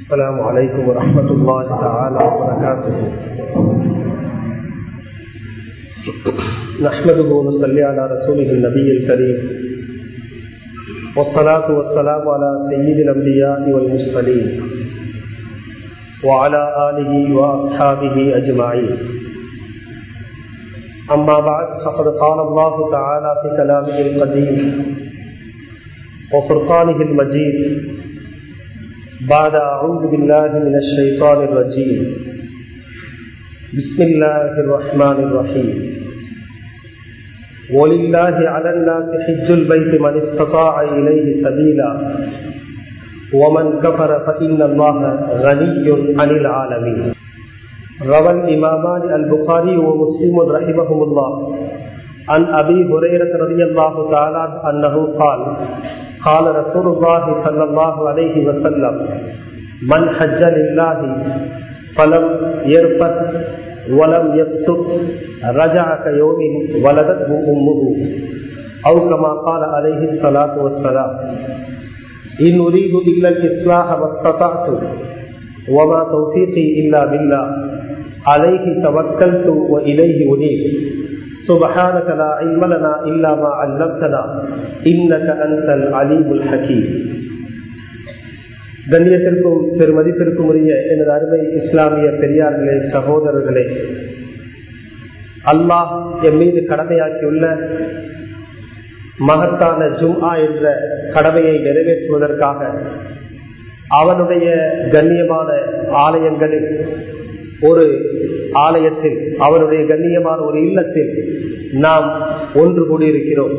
السلام عليكم ورحمة الله تعالى وبركاته نحمده ونصلي على رسوله النبي الكريم والصلاة والسلام على سيد الأنبياء والمرسلين وعلى آله وأصحابه أجمعين أما بعد فقد قال الله تعالى في كلامه القديم وفرقانه المجيد بعد أعوذ بالله من الشيطان الرجيم بسم الله الرحمن الرحيم ولله على الناس حج البيت من استطاع إليه سبيلا ومن كفر فإن الله غني عن العالمين روى الإمامان البخاري ومسلم رحمهم الله عن أبي هريرة رضي الله تعالى أنه قال قال رسول الله صلى الله عليه وسلم من حج لله فلم يرفث ولم يفسق رجع كيوم ولدته أمه أو كما قال عليه الصلاة والسلام إن أريد إلا الإصلاح ما استطعت وما توفيقي إلا بالله عليه توكلت وإليه أنيب سبحانك لا علم لنا إلا ما علمتنا إنك أنت العليم الحكيم கண்ணியத்திற்கும் பெருமதிப்பிற்கும் உரிய எனது அருமை இஸ்லாமிய பெரியார்களே சகோதரர்களே அல்லாஹ் என் மீது கடமையாக்கியுள்ள மகத்தான ஜும்ஆ என்ற கடமையை நிறைவேற்றுவதற்காக அவனுடைய கண்ணியமான ஆலயங்களில் ஒரு ஆலயத்தில் அவருடைய கண்ணியமான ஒரு இல்லத்தில் நாம் ஒன்று கூடியிருக்கிறோம்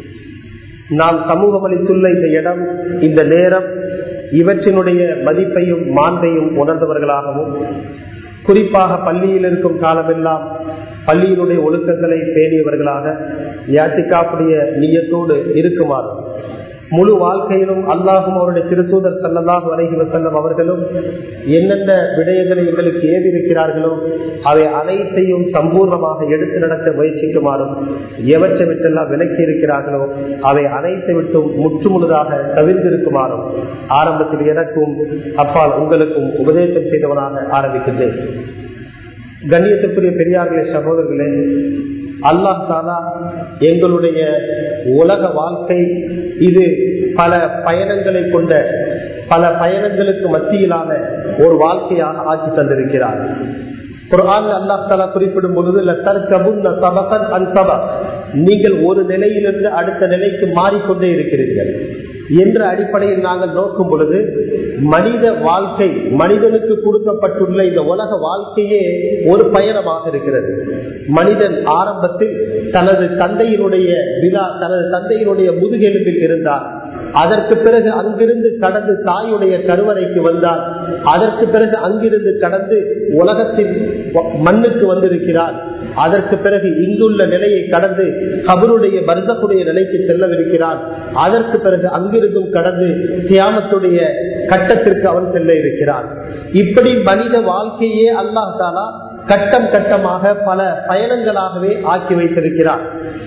நாம் சமூகம் அளித்துள்ள இந்த இடம் இந்த நேரம் இவற்றினுடைய மதிப்பையும் மாண்பையும் உணர்ந்தவர்களாகவும் குறிப்பாக பள்ளியில் இருக்கும் காலமெல்லாம் பள்ளியினுடைய ஒழுக்கங்களை பேணியவர்களாக யாத்திக்காப்புடைய நீயத்தோடு இருக்குமாறு முழு வாழ்க்கையிலும் அல்லாஹும் அவருடைய திருத்தூதர் சல்லல்லாஹு அலஹி வசல்லம் அவர்களும் என்னென்ன விடயங்களை எங்களுக்கு ஏவி இருக்கிறார்களோ அவை அனைத்தையும் சம்பூர்ணமாக எடுத்து நடத்த முயற்சிக்குமாறும் எவற்றை விட்டெல்லாம் விலக்கி இருக்கிறார்களோ அவை அனைத்தை விட்டும் முற்று முழுதாக தவிர்த்திருக்குமாறும் ஆரம்பத்தில் எனக்கும் அப்பால் உங்களுக்கும் உபதேசம் செய்தவனாக ஆரம்பிக்கின்றேன் கண்ணியத்திற்குரிய பெரியார்களே சகோதரர்களே அல்லாஹ் தாலா எங்களுடைய உலக வாழ்க்கை இது பல பயணங்களை கொண்ட பல பயணங்களுக்கு மத்தியிலான ஒரு வாழ்க்கையாக ஆக்கி தந்திருக்கிறார் குரான் அல்லாஹ் தாலா குறிப்பிடும் பொழுது நீங்கள் ஒரு நிலையிலிருந்து அடுத்த நிலைக்கு மாறிக்கொண்டே இருக்கிறீர்கள் என்ற அடிப்படையில் நாங்கள் நோக்கும் பொழுது மனித வாழ்க்கை மனிதனுக்கு கொடுக்கப்பட்டுள்ள இந்த உலக வாழ்க்கையே ஒரு பயணமாக இருக்கிறது மனிதன் ஆரம்பத்தில் தனது தந்தையினுடைய விழா தனது தந்தையினுடைய முதுகெலும்பில் இருந்தார் அதற்கு பிறகு அங்கிருந்து கடந்து தாயுடைய கருவறைக்கு வந்தார் அதற்கு பிறகு அங்கிருந்து கடந்து உலகத்தின் மண்ணுக்கு வந்திருக்கிறார் அதற்கு பிறகு இங்குள்ள நிலையை கடந்து கபருடைய பரதப்புடைய நிலைக்கு செல்லவிருக்கிறான் அதற்கு பிறகு அங்கிருந்தும் கடந்து தியாமத்துடைய கட்டத்திற்கு அவன் செல்ல இருக்கிறான் இப்படி மனித வாழ்க்கையே அல்லாஹ் தாலா கட்டம் கட்டமாக பல பயணங்களாகவே ஆக்கி வைத்திருக்கிறார்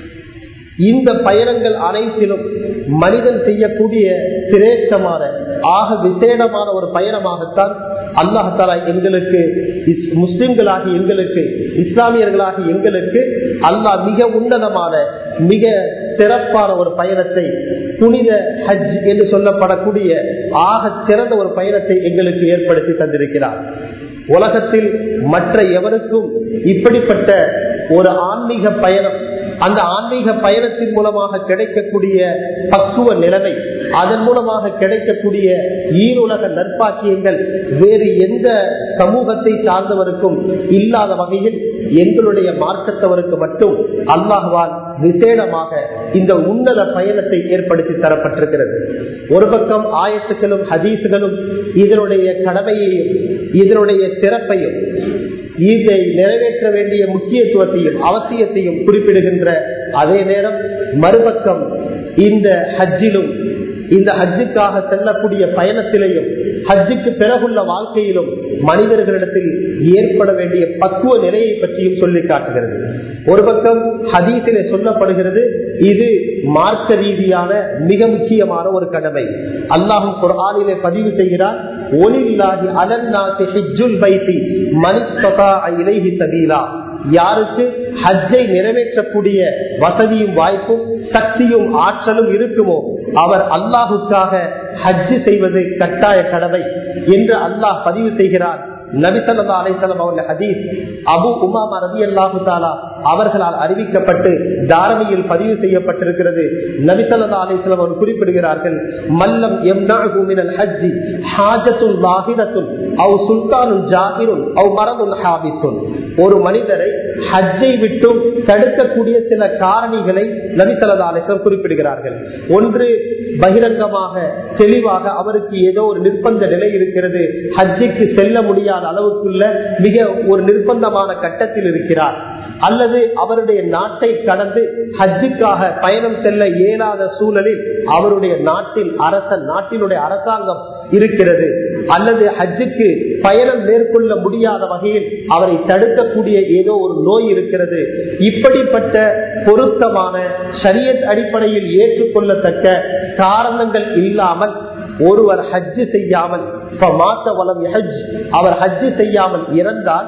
இந்த பயணங்கள் அனைத்திலும் மனிதன் செய்யக்கூடிய சிரேஷ்டமான ஆக விசேடமான ஒரு பயணமாகத்தான் அல்லாஹாலா எங்களுக்கு முஸ்லிம்களாகி எங்களுக்கு இஸ்லாமியர்களாகி எங்களுக்கு அல்லாஹ் மிக உன்னதமான மிக சிறப்பான ஒரு பயணத்தை புனித ஹஜ் என்று சொல்லப்படக்கூடிய ஆக சிறந்த ஒரு பயணத்தை எங்களுக்கு ஏற்படுத்தி தந்திருக்கிறார் உலகத்தில் மற்ற எவருக்கும் இப்படிப்பட்ட ஒரு ஆன்மீக பயணம் அந்த ஆன்மீக பயணத்தின் மூலமாக கிடைக்கக்கூடிய பக்குவ நிலைமை அதன் மூலமாக கிடைக்கக்கூடிய ஈருலக நற்பாக்கியங்கள் வேறு எந்த சமூகத்தை சார்ந்தவருக்கும் இல்லாத வகையில் எங்களுடைய மார்க்கத்தவருக்கு மட்டும் அல்லாஹுவால் விசேடமாக இந்த உன்னத பயணத்தை ஏற்படுத்தி தரப்பட்டிருக்கிறது ஒரு பக்கம் ஆயத்துக்களும் ஹதீசுகளும் இதனுடைய கடமையையும் இதனுடைய சிறப்பையும் இதை நிறைவேற்ற வேண்டிய முக்கியத்துவத்தையும் அவசியத்தையும் குறிப்பிடுகின்ற அதே நேரம் மறுபக்கம் இந்த ஹஜ்ஜிலும் இந்த ஹஜ்ஜுக்காக செல்லக்கூடிய பயணத்திலையும் ஹஜ்ஜுக்கு பிறகுள்ள வாழ்க்கையிலும் மனிதர்களிடத்தில் ஏற்பட வேண்டிய பக்குவ நிலையை பற்றியும் சொல்லி காட்டுகிறது ஒரு பக்கம் ஹதீஸிலே சொல்லப்படுகிறது இது மார்க்க ரீதியான மிக முக்கியமான ஒரு கடமை அல்லாஹும் குர்ஆனிலே பதிவு செய்கிறார் ஒலில்லாஹி அலன்னாசி ஹிஜ்ஜுல் பைத்தி மனிஸ்ததா இலைஹி சபீலா யாருக்கு ஹஜ்ஜை நிறைவேற்றக்கூடிய வசதியும் வாய்ப்பும் சக்தியும் ஆற்றலும் இருக்குமோ அவர் அல்லாஹுக்காக ஹஜ்ஜு செய்வது கட்டாய கடமை என்று அல்லாஹ் பதிவு செய்கிறார் நபிசல்லா அலிசல்லாம் அவர்கள் ஹதீஸ் அபு உமாமா ரவி அல்லாஹு தாலா அவர்களால் அறிவிக்கப்பட்டு தாரணியில் பதிவு செய்யப்பட்டிருக்கிறது நபிசல்லா அலிஸ்லாம் அவர் குறிப்பிடுகிறார்கள் மல்லம் எம்னாகுமினல் ஹஜ்ஜி ஹாஜத்துல் வாஹிதத்துல் அவ் சுல்தானுல் ஜாகிருன் அவ் மரதுல் ஹாபிசுன் ஒரு மனிதரை ஹஜ்ஜை விட்டும் தடுக்கக்கூடிய சில காரணிகளை நபிசல்லா அலிஸ்லாம் குறிப்பிடுகிறார்கள் ஒன்று பகிரங்கமாக தெளிவாக அவருக்கு ஏதோ ஒரு நிர்பந்த நிலை இருக்கிறது ஹஜ்ஜிக்கு செல்ல முடியாத அளவுக்குள்ள மிக ஒரு நிர்பந்தமான கட்டத்தில் இருக்கிறார் அல்லது அவருடைய நாட்டை கடந்து ஹஜ்ஜுக்காக பயணம் செல்ல இயலாத சூழலில் அவருடைய நாட்டின் அரசன் நாட்டினுடைய அரசாங்கம் இருக்கிறது அல்லது ஹஜ்ஜுக்கு பயணம் மேற்கொள்ள முடியாத வகையில் அவரை தடுக்கக்கூடிய ஏதோ ஒரு நோய் இருக்கிறது இப்படிப்பட்ட பொருத்தமான சரியத் அடிப்படையில் ஏற்றுக்கொள்ளத்தக்க காரணங்கள் இல்லாமல் ஒருவர் ஹஜ்ஜு செய்யாமல் அவர் ஹஜ்ஜு செய்யாமல் இறந்தால்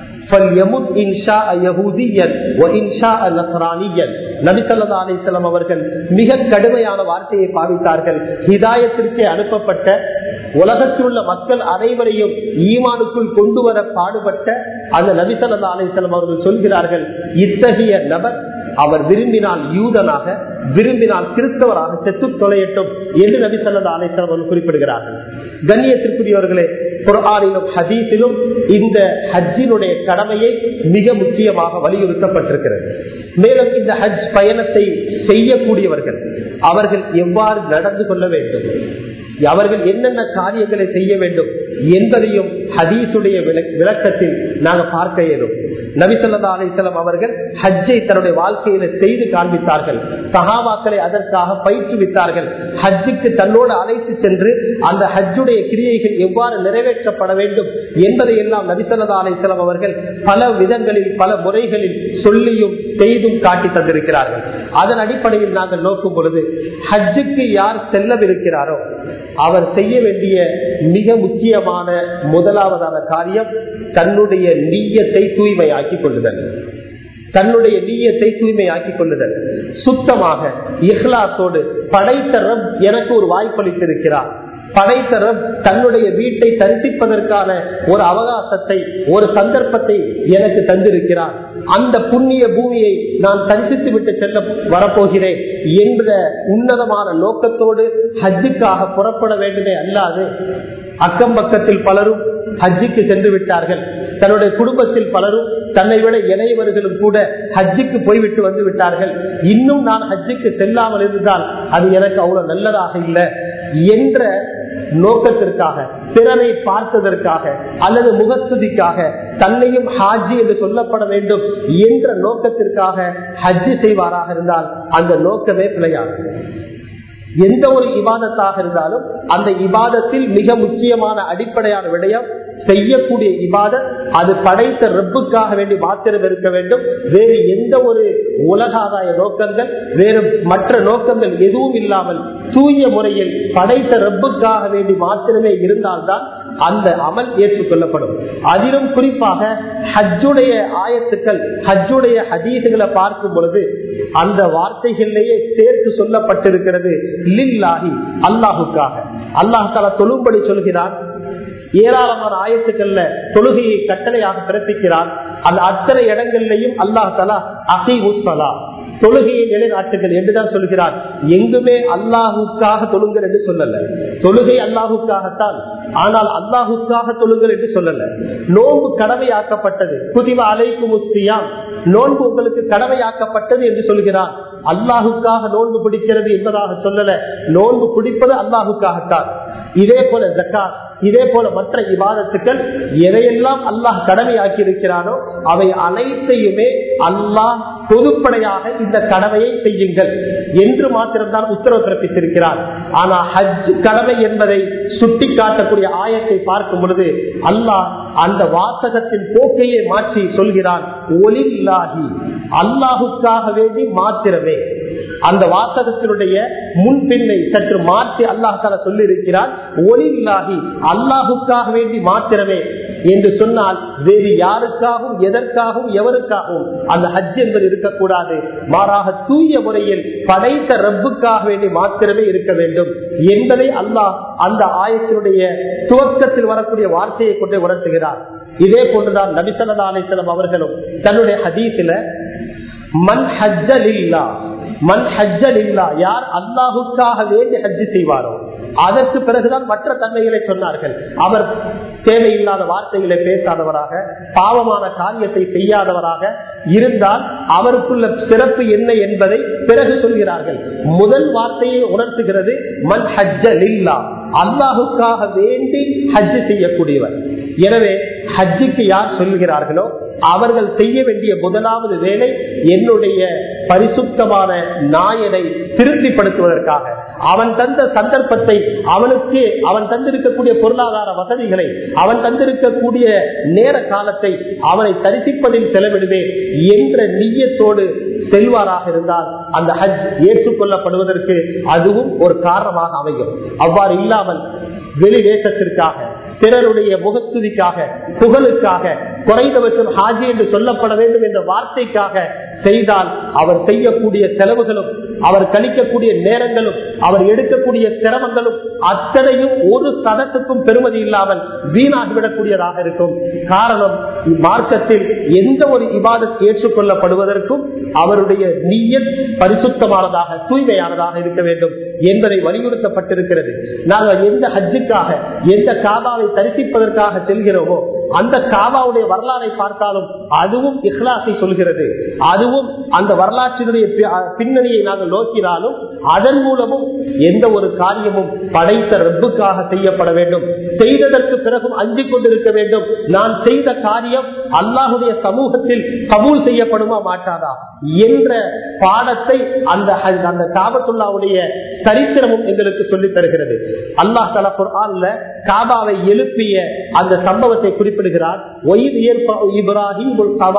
அவர்கள் மிக கடுமையான வார்த்தையை பாவித்தார்கள் ஹிதாயத்திற்கே அனுப்பப்பட்ட உலகத்தில் உள்ள மக்கள் அனைவரையும் ஈமானுக்குள் கொண்டு வர பாடுபட்ட அந்த நபிசல்லா அலிசல்லாம் அவர்கள் சொல்கிறார்கள் இத்தகைய நபர் அவர் விரும்பினால் யூதனாக விரும்பினால் கிறிஸ்தவராக செத்து தொலையட்டும் என்று நபி சல்லா அலிஸ்லாம் அவர்கள் குறிப்பிடுகிறார்கள் கண்ணியத்திற்குரியவர்களே குரானிலும் ஹதீஸிலும் இந்த ஹஜ்ஜினுடைய கடமையை மிக முக்கியமாக வலியுறுத்தப்பட்டிருக்கிறது மேலும் இந்த ஹஜ் பயணத்தை செய்யக்கூடியவர்கள் அவர்கள் எவ்வாறு நடந்து கொள்ள வேண்டும் அவர்கள் என்னென்ன காரியங்களை செய்ய வேண்டும் என்பதையும் ஹதீசுடைய விளக்கத்தில் நாங்கள் பார்க்க இயலும் நபிசல்லா அலிசல்லாம் அவர்கள் ஹஜ்ஜை தன்னுடைய வாழ்க்கையில செய்து காண்பித்தார்கள் சகாபாக்களை அதற்காக பயிற்றுவித்தார்கள் ஹஜ்ஜுக்கு தன்னோடு அழைத்து சென்று அந்த ஹஜ்ஜுடைய கிரியைகள் எவ்வாறு நிறைவேற்றப்பட வேண்டும் என்பதை எல்லாம் நபிசல்லா அலிசல்லாம் அவர்கள் பல விதங்களில் பல முறைகளில் சொல்லியும் செய்தும் காட்டி தந்திருக்கிறார்கள் அதன் அடிப்படையில் நாங்கள் நோக்கும் பொழுது ஹஜ்ஜுக்கு யார் செல்லவிருக்கிறாரோ அவர் செய்ய வேண்டிய மிக முக்கியமான முதலாவதான காரியம் தன்னுடைய நீயத்தை தூய்மையாக்கிக் கொள்ளுதல் தன்னுடைய நீயத்தை தூய்மையாக்கிக் கொள்ளுதல் சுத்தமாக இஹ்லாசோடு படைத்த ரப் எனக்கு ஒரு வாய்ப்பளித்திருக்கிறார் படைத்த ரப் தன்னுடைய வீட்டை தரிசிப்பதற்கான ஒரு அவகாசத்தை ஒரு சந்தர்ப்பத்தை எனக்கு தந்திருக்கிறார் அந்த புண்ணிய பூமியை நான் தரிசித்து விட்டு செல்ல வரப்போகிறேன் என்ற உன்னதமான நோக்கத்தோடு ஹஜ்ஜுக்காக புறப்பட வேண்டுமே அல்லாது அக்கம் பக்கத்தில் பலரும் ஹஜ்ஜுக்கு சென்று விட்டார்கள் தன்னுடைய குடும்பத்தில் பலரும் தன்னை விட இணையவர்களும் கூட ஹஜ்ஜுக்கு போய்விட்டு வந்து விட்டார்கள் இன்னும் நான் ஹஜ்ஜுக்கு செல்லாமல் இருந்தால் அது எனக்கு அவ்வளவு நல்லதாக இல்லை என்ற நோக்கத்திற்காக பிறரை பார்த்ததற்காக அல்லது முகஸ்துதிக்காக தன்னையும் ஹாஜி என்று சொல்லப்பட வேண்டும் என்ற நோக்கத்திற்காக ஹஜ்ஜி செய்வாராக இருந்தால் அந்த நோக்கமே பிழையாகும் எந்த ஒரு இபாதத்தாக இருந்தாலும் அந்த இபாதத்தில் மிக முக்கியமான அடிப்படையான விடயம் செய்யக்கூடிய இபாதத் அது படைத்த ரப்புக்காக வேண்டி மாத்திரம் இருக்க வேண்டும் வேறு எந்த ஒரு உலகாதாய நோக்கங்கள் வேறு மற்ற நோக்கங்கள் எதுவும் இல்லாமல் தூய முறையில் படைத்த ரப்புக்காக வேண்டி மாத்திரமே இருந்தால்தான் அந்த அமல் ஏற்றுக்கொள்ளப்படும் அதிலும் குறிப்பாக ஹஜ்ஜுடைய ஆயத்துக்கள் ஹஜ்ஜுடைய ஹதீசுகளை பார்க்கும் பொழுது அந்த வார்த்தைகளிலேயே சேர்த்து சொல்லப்பட்டிருக்கிறது லில்லாஹி அல்லாஹுக்காக அல்லாஹ் தலா தொழும்படி சொல்கிறான் ஏராளமான ஆயத்துக்கள்ல தொழுகையை கட்டளையாக பிறப்பிக்கிறான் அந்த அத்தனை இடங்கள்லையும் அல்லாஹ் தலா அகி முஸ்வலா தொழுகையை நிலைநாட்டுகள் என்றுதான் சொல்கிறார் எங்குமே அல்லாஹுக்காக தொழுங்கள் என்று சொல்லல தொழுகை அல்லாஹுக்காகத்தான் ஆனால் அல்லாஹுக்காக தொழுங்கள் என்று சொல்லல நோன்பு கடமையாக்கப்பட்டது புதிவ அலைக்கு முஸ்தியாம் நோன்பு உங்களுக்கு கடமையாக்கப்பட்டது என்று சொல்கிறான் அல்லாஹுக்காக நோன்பு பிடிக்கிறது என்பதாக சொல்லல நோன்பு பிடிப்பது அல்லாஹுக்காகத்தான் இதே போல ஜக்காத் இதே போல மற்ற விவாதத்துக்கள் எதையெல்லாம் அல்லாஹ் கடமையாக்கி இருக்கிறானோ அவை அனைத்தையுமே அல்லாஹ் பொதுப்படையாக இந்த கடமையை செய்யுங்கள் என்று மாத்திரம்தான் உத்தரவு பிறப்பித்திருக்கிறார் ஆனா ஹஜ் கடமை என்பதை சுட்டி காட்டக்கூடிய ஆயத்தை பார்க்கும் பொழுது அல்லாஹ் அந்த வாசகத்தின் போக்கையே மாற்றி சொல்கிறான் ஒலில்லாகி அல்லாஹுக்காக வேண்டி மாத்திரமே அந்த வாசகத்தினுடைய முன்பின்னை சற்று மாற்றி அல்லாஹால சொல்லி இருக்கிறார் ஒளியில்லாகி அல்லாஹுக்காக வேண்டி மாத்திரமே என்று சொன்னால் வேறு யாருக்காகவும் எதற்காகவும் எவருக்காகவும் அந்த ஹஜ் என்பது இருக்கக்கூடாது மாறாக தூய முறையில் படைத்த ரப்புக்காக வேண்டி மாத்திரமே இருக்க வேண்டும் என்பதை அல்லாஹ் அந்த ஆயத்தினுடைய துவக்கத்தில் வரக்கூடிய வார்த்தையை கொண்டு உணர்த்துகிறார் இதே போன்றுதான் நபிசல்லா அலிசலம் அவர்களும் தன்னுடைய ஹதீஸில மண் ஹஜ்ஜல் இல்லா மண் ஹஜ்ஜல் இல்லா யார் அல்லாஹுக்காக வேண்டி ஹஜ்ஜு செய்வாரோ அதற்கு பிறகுதான் மற்ற தன்மைகளை சொன்னார்கள் அவர் தேவையில்லாத வார்த்தைகளை பேசாதவராக பாவமான காரியத்தை செய்யாதவராக இருந்தால் அவருக்குள்ள சிறப்பு என்ன என்பதை பிறகு சொல்கிறார்கள் முதல் வார்த்தையை உணர்த்துகிறது மண் ஹஜ்ஜல் இல்லா அல்லாஹுக்காக வேண்டி ஹஜ்ஜு செய்யக்கூடியவர் எனவே ஹஜ்ஜுக்கு யார் சொல்கிறார்களோ அவர்கள் செய்ய வேண்டிய முதலாவது வேலை என்னுடைய பரிசுத்தமான நாயனை திருப்திப்படுத்துவதற்காக அவன் தந்த சந்தர்ப்பத்தை அவனுக்கு அவன் தந்திருக்கக்கூடிய பொருளாதார வசதிகளை அவன் தந்திருக்கக்கூடிய நேர காலத்தை அவனை தரிசிப்பதில் செலவிடுவேன் என்ற நீயத்தோடு செல்வாராக இருந்தால் அந்த ஹஜ் ஏற்றுக்கொள்ளப்படுவதற்கு அதுவும் ஒரு காரணமாக அமையும் அவ்வாறு இல்லாமல் வெளி தேசத்திற்காக பிறருடைய முகஸ்துதிக்காக புகழுக்காக குறைந்தபட்சம் ஹாஜி என்று சொல்லப்பட வேண்டும் என்ற வார்த்தைக்காக செய்தால் அவர் செய்யக்கூடிய செலவுகளும் அவர் கழிக்கக்கூடிய நேரங்களும் அவர் எடுக்கக்கூடிய சிரமங்களும் அத்தனையும் ஒரு சதத்துக்கும் பெருமதி இல்லாமல் வீணாகிவிடக்கூடியதாக இருக்கும் காரணம் மார்க்கத்தில் எந்த ஒரு இபாதத் ஏற்றுக்கொள்ளப்படுவதற்கும் அவருடைய நீயத் பரிசுத்தமானதாக தூய்மையானதாக இருக்க வேண்டும் என்பதை வலியுறுத்தப்பட்டிருக்கிறது நாங்கள் எந்த ஹஜ்ஜுக்காக எந்த காபாவை தரிசிப்பதற்காக செல்கிறோமோ அந்த காபாவுடைய வரலாறை பார்த்தாலும் அதுவும் இஹ்லாசை சொல்கிறது அதுவும் அந்த வரலாற்றினுடைய பின்னணியை நாங்கள் நோக்கினாலும் அதன் மூலமும் எந்த ஒரு காரியமும் படைத்த ரப்புக்காக செய்யப்பட வேண்டும் செய்ததற்கு பிறகும் அஞ்சிக் கொண்டிருக்க வேண்டும் நான் செய்த காரியம் அல்லாஹுடைய சமூகத்தில் கபூல் செய்யப்படுமா மாட்டாதா என்ற பாடத்தை அந்த அந்த காபத்துல்லாவுடைய சரித்திரமும் எங்களுக்கு சொல்லித் தருகிறது அல்லாஹ் தலா குர்ஆன்ல காபாவை எழுப்பிய அந்த சம்பவத்தை குறிப்பிடுகிறார் இப்ராஹிம்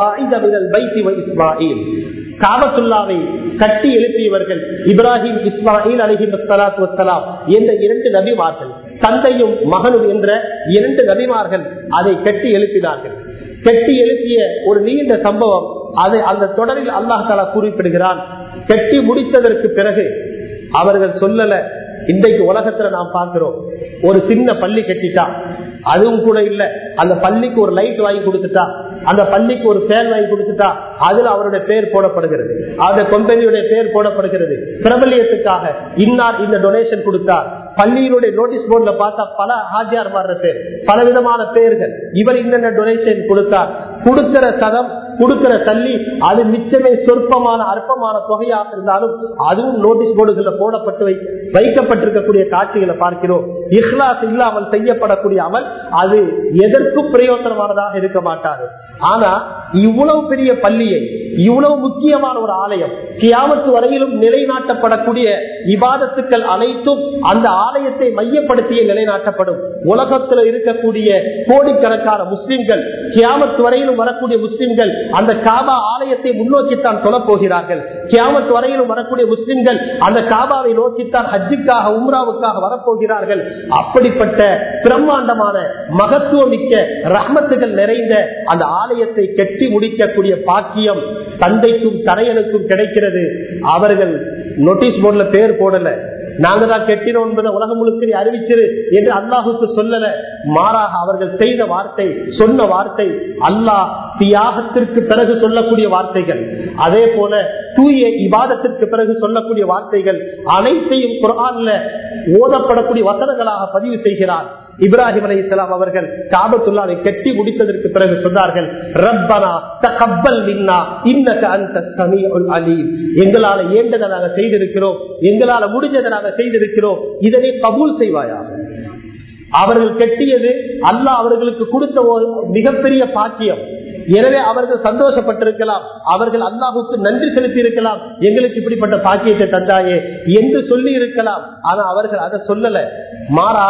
இஸ்மாயில் காபத்துல்லாவை கட்டி எழுப்பியவர்கள் இப்ராஹிம் இஸ்மாயில் அலஹி வசலாத்து வசலாம் என்ற இரண்டு நபிமார்கள் தந்தையும் மகனும் என்ற இரண்டு நபிமார்கள் அதை கட்டி எழுப்பினார்கள் கட்டி எழுப்பிய ஒரு நீண்ட சம்பவம் அதை அந்த தொடரில் அல்லாஹ் தாலா குறிப்பிடுகிறான் கட்டி முடித்ததற்கு பிறகு அவர்கள் சொல்லல இன்றைக்கு உலகத்துல நாம் பார்க்கிறோம் ஒரு சின்ன பள்ளி கட்டிட்டா அதுவும் கூட இல்ல அந்த பள்ளிக்கு ஒரு லைட் வாங்கி கொடுத்துட்டா அந்த பள்ளிக்கு ஒரு பேர் வாங்கி கொடுத்துட்டா அதுல அவருடைய பேர் போடப்படுகிறது அந்த கம்பெனியுடைய பேர் போடப்படுகிறது பிரபலியத்துக்காக இன்னார் இந்த டொனேஷன் கொடுத்தார் பள்ளியினுடைய நோட்டீஸ் போர்ட்ல பார்த்தா பல ஹாஜியார் மாறுற பேர் பல விதமான பேர்கள் இவர் இன்னென்ன டொனேஷன் கொடுத்தார் கொடுக்கிற சதம் கொடுக்கிற தள்ளி அது மிச்சமே சொற்பமான அற்பமான தொகையாக இருந்தாலும் அதுவும் நோட்டீஸ் போர்டுகள்ல போடப்பட்டு வை வைக்கப்பட்டிருக்கக்கூடிய காட்சிகளை பார்க்கிறோம் இஹ்லாஸ் இல்லாமல் செய்யப்படக்கூடிய அமல் அது எதற்கும் பிரயோசனமானதாக இருக்க மாட்டாது ஆனா இவ்வளவு பெரிய பள்ளியை இவ்வளவு முக்கியமான ஒரு ஆலயம் கியாமத்து வரையிலும் நிலைநாட்டப்படக்கூடிய இபாதத்துக்கள் அனைத்தும் அந்த ஆலயத்தை மையப்படுத்திய நிலைநாட்டப்படும் உலகத்தில் இருக்கக்கூடிய கோடிக்கணக்கான முஸ்லிம்கள் கியாமத்து வரையிலும் வரக்கூடிய முஸ்லிம்கள் அந்த காபா ஆலயத்தை முன்னோக்கித்தான் சொல்லப் போகிறார்கள் கியாமத்து வரையிலும் வரக்கூடிய முஸ்லிம்கள் அந்த காபாவை நோக்கித்தான் ஹஜ்ஜுக்காக உம்ராவுக்காக வரப்போகிறார்கள் அப்படிப்பட்ட பிரம்மாண்டமான மகத்துவமிக்க ரஹ்மத்துகள் நிறைந்த அந்த ஆலயத்தை கட்டி முடிக்கக்கூடிய பாக்கியம் தந்தைக்கும் தரையனுக்கும் கிடைக்கிறது அவர்கள் நோட்டீஸ் போர்டுல பேர் போடல நாங்க தான் கெட்டினோம் என்பதை உலகம் முழுக்க நீ அறிவிச்சிரு என்று அல்லாஹுக்கு சொல்லல மாறாக அவர்கள் செய்த வார்த்தை சொன்ன வார்த்தை அல்லாஹ் தியாகத்திற்கு பிறகு சொல்லக்கூடிய வார்த்தைகள் அதே போல தூய இவாதத்திற்கு பிறகு சொல்லக்கூடிய வார்த்தைகள் அனைத்தையும் குரான்ல ஓதப்படக்கூடிய வசனங்களாக பதிவு செய்கிறார் இப்ராஹிம் அலி இஸ்லாம் அவர்கள் காபத்துல்லாவை கட்டி முடித்ததற்கு பிறகு சொன்னார்கள் ரப்பனா தகப்பல் மின்னா இன்னக அந்த சமீஉல் அலீம் எங்களால ஏண்டதை நாங்க செய்திருக்கிறோம் எங்களால முடிஞ்சதை நாங்க செய்திருக்கிறோம் இதனை கபூல் செய்வாயா அவர்கள் கெட்டியது அல்லாஹ் அவர்களுக்கு கொடுத்த ஒரு மிகப்பெரிய பாக்கியம் எனவே அவர்கள் சந்தோஷப்பட்டிருக்கலாம் அவர்கள் அல்லாஹுக்கு நன்றி செலுத்தி இருக்கலாம் எங்களுக்கு இப்படிப்பட்ட பாக்கியத்தை தந்தாயே என்று சொல்லி இருக்கலாம் ஆனா அவர்கள் அதை சொல்லல மாறாக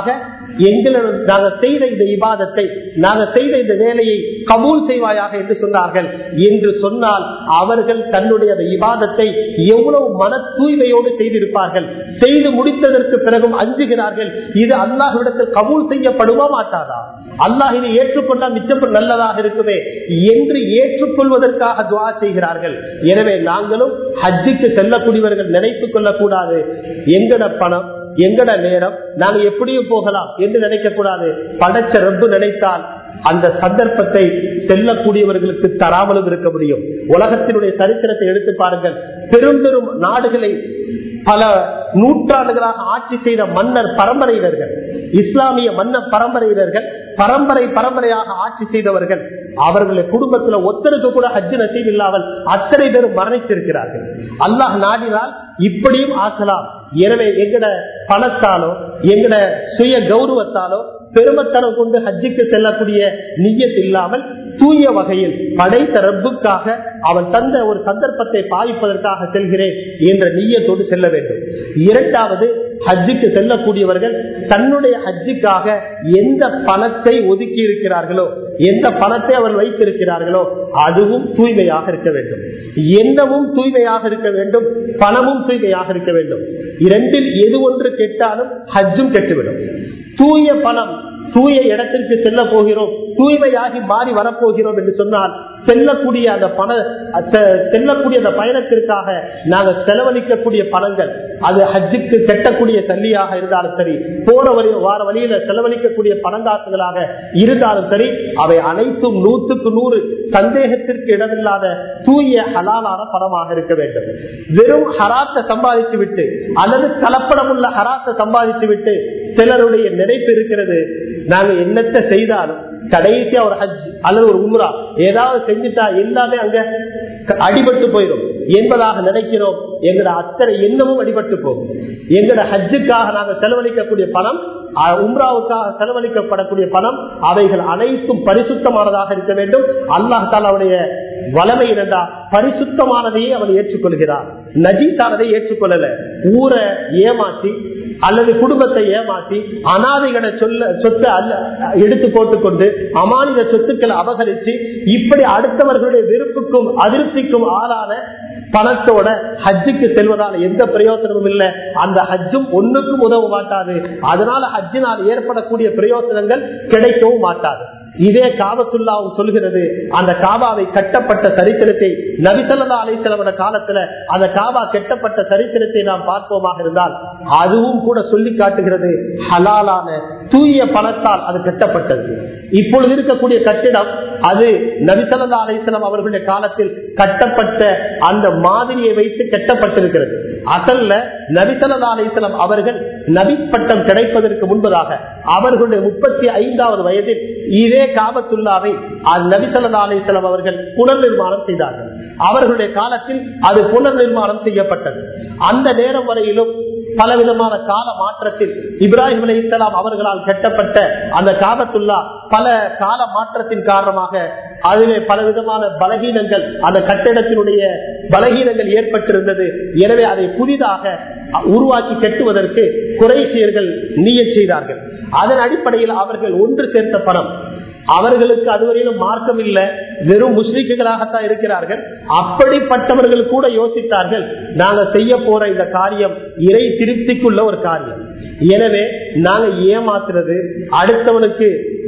எங்களை நாங்க செய்த இந்த இபாதத்தை நாங்க செய்த இந்த வேலையை கபூல் செய்வாயாக என்று சொன்னார்கள் என்று சொன்னால் அவர்கள் தன்னுடைய அந்த இபாதத்தை எவ்வளவு மன தூய்மையோடு செய்திருப்பார்கள் செய்து முடித்ததற்கு பிறகும் அஞ்சுகிறார்கள் இது அல்லாஹ்விடத்தில் கபூல் செய்யப்படுமா மாட்டாதா அல்லாஹ் இதை ஏற்றுக்கொண்டால் மிச்சம் நல்லதாக இருக்குமே என்று ஏற்றுக்கொள்வதற்காக துவா செய்கிறார்கள் எனவே நாங்களும் ஹஜ்ஜுக்கு செல்லக்கூடியவர்கள் நினைத்துக் கொள்ளக்கூடாது எங்கட பணம் எங்கட நேரம் நாங்க எப்படியும் போகலாம் என்று நினைக்க கூடாது படைச்ச ரப்பு நினைத்தால் அந்த சந்தர்ப்பத்தை செல்லக்கூடியவர்களுக்கு தராமலும் இருக்க முடியும் உலகத்தினுடைய சரித்திரத்தை எடுத்து பாருங்கள் பெரும் பெரும் நாடுகளை பல நூற்றாண்டுகளாக ஆட்சி செய்த மன்னர் பரம்பரையினர்கள் இஸ்லாமிய மன்னர் பரம்பரையினர்கள் பரம்பரை பரம்பரையாக ஆட்சி செய்தவர்கள் அவர்களுடைய குடும்பத்துல ஒத்தருக்கு கூட ஹஜ்ஜு நசீப் இல்லாமல் அத்தனை பேரும் மரணித்திருக்கிறார்கள் அல்லாஹ் நாடினால் இப்படியும் ஆக்கலாம் எனவே எங்கட பணத்தாலோ எங்கட சுய கௌரவத்தாலோ பெருமத்தனம் கொண்டு ஹஜ்ஜுக்கு செல்லக்கூடிய நியத் இல்லாமல் தூய வகையில் படைத்த ரப்புக்காக அவன் தந்த ஒரு சந்தர்ப்பத்தை பாவிப்பதற்காக செல்கிறேன் என்ற நீயத்தோடு செல்ல வேண்டும் இரண்டாவது ஹஜ்ஜுக்கு செல்லக்கூடியவர்கள் தன்னுடைய ஹஜ்ஜுக்காக எந்த பணத்தை ஒதுக்கி இருக்கிறார்களோ எந்த பணத்தை அவர் வைத்திருக்கிறார்களோ அதுவும் தூய்மையாக இருக்க வேண்டும் எண்ணமும் தூய்மையாக இருக்க வேண்டும் பணமும் தூய்மையாக இருக்க வேண்டும் இரண்டில் எது ஒன்று கெட்டாலும் ஹஜ்ஜும் கெட்டுவிடும் தூய பணம் தூய இடத்திற்கு செல்ல போகிறோம் தூய்மையாகி மாறி வரப்போகிறோம் என்று சொன்னால் செல்லக்கூடிய அந்த பண செல்லக்கூடிய அந்த பயணத்திற்காக நாங்கள் செலவழிக்கக்கூடிய பணங்கள் அது ஹஜ்ஜுக்கு கெட்டக்கூடிய சல்லியாக இருந்தாலும் சரி போற வழி வார வழியில செலவழிக்கக்கூடிய பணங்காசுகளாக இருந்தாலும் சரி அவை அனைத்தும் நூற்றுக்கு நூறு சந்தேகத்திற்கு இடமில்லாத தூய ஹலாலான பணமாக இருக்க வேண்டும் வெறும் ஹராத்தை சம்பாதித்து விட்டு அல்லது கலப்படம் உள்ள ஹராத்தை சம்பாதித்து விட்டு சிலருடைய நினைப்பு இருக்கிறது நாங்க என்னத்தை செய்தாலும் கடைசியா ஒரு ஹஜ் அல்லது ஒரு உம்ரா ஏதாவது செஞ்சுட்டா எல்லாமே அங்க அடிபட்டு போயிடும் என்பதாக நினைக்கிறோம் எங்கட அத்தனை எண்ணமும் அடிபட்டு போகும் எங்கட ஹஜ்ஜுக்காக நாங்கள் செலவழிக்கக்கூடிய பணம் உம்ராவுக்காக செலவழிக்கப்படக்கூடிய பணம் அவைகள் அனைத்தும் பரிசுத்தமானதாக இருக்க வேண்டும் அல்லாஹால அவனுடைய வளமை இருந்தா பரிசுத்தமானதையே அவன் ஏற்றுக்கொள்கிறான் நஜீசானதை ஏற்றுக்கொள்ளல ஊரை ஏமாற்றி அல்லது குடும்பத்தை ஏமாற்றி அனாதைகளை சொல்ல சொத்தை அல்ல எடுத்து போட்டுக்கொண்டு அமானித சொத்துக்களை அபகரித்து இப்படி அடுத்தவர்களுடைய வெறுப்புக்கும் அதிருப்திக்கும் ஆளான பணத்தோட ஹஜ்ஜுக்கு செல்வதால் எந்த பிரயோசனமும் இல்லை அந்த ஹஜ்ஜும் ஒண்ணுக்கும் உதவ மாட்டாது அதனால ஹஜ்ஜினால் ஏற்படக்கூடிய பிரயோசனங்கள் கிடைக்கவும் மாட்டாது இதே காபத்துல்லாவும் சொல்கிறது அந்த காபாவை கட்டப்பட்ட சரித்திரத்தை நபிசல்லா அலிசலமோட காலத்துல அந்த காபா கெட்டப்பட்ட சரித்திரத்தை நாம் பார்ப்போமாக இருந்தால் அதுவும் கூட சொல்லி காட்டுகிறது ஹலாலான தூய பணத்தால் அது கட்டப்பட்டது இப்பொழுது இருக்கக்கூடிய கட்டிடம் அது நபிசல்லா அலிசலம் அவர்களுடைய காலத்தில் கட்டப்பட்ட அந்த மாதிரியை வைத்து கட்டப்பட்டிருக்கிறது அசல்ல நபிசல்லா அலிசலம் அவர்கள் நபி பட்டம் கிடைப்பதற்கு முன்பதாக அவர்களுடைய முப்பத்தி ஐந்தாவது வயதில் இதே காபத்துல்லாவை நபிசல்லா அலிசலம் அவர்கள் புனர் நிர்மாணம் செய்தார்கள் அவர்களுடைய காலத்தில் அது புனர் நிர்மாணம் செய்யப்பட்டது அந்த நேரம் வரையிலும் பலவிதமான கால மாற்றத்தில் இப்ராஹிம் அலி இஸ்லாம் அவர்களால் கட்டப்பட்ட அந்த காபத்துல்லா பல கால மாற்றத்தின் காரணமாக அதிலே பலவிதமான பலகீனங்கள் அந்த கட்டிடத்தினுடைய பலகீனங்கள் ஏற்பட்டிருந்தது எனவே அதை புதிதாக உருவாக்கி கட்டுவதற்கு குறைசியர்கள் நீய செய்தார்கள் அதன் அடிப்படையில் அவர்கள் ஒன்று சேர்த்த பணம் அவர்களுக்கு அதுவரையிலும் மார்க்கம் இல்ல வெறும் முஸ்லிக்குகளாகத்தான் இருக்கிறார்கள் அப்படிப்பட்டவர்கள் கூட யோசித்தார்கள் நாங்க செய்ய போற இந்த காரியம் இறை திருப்திக்குள்ள ஒரு காரியம் எனவே நாங்க ஏமாத்துறது அடுத்தவனுக்கு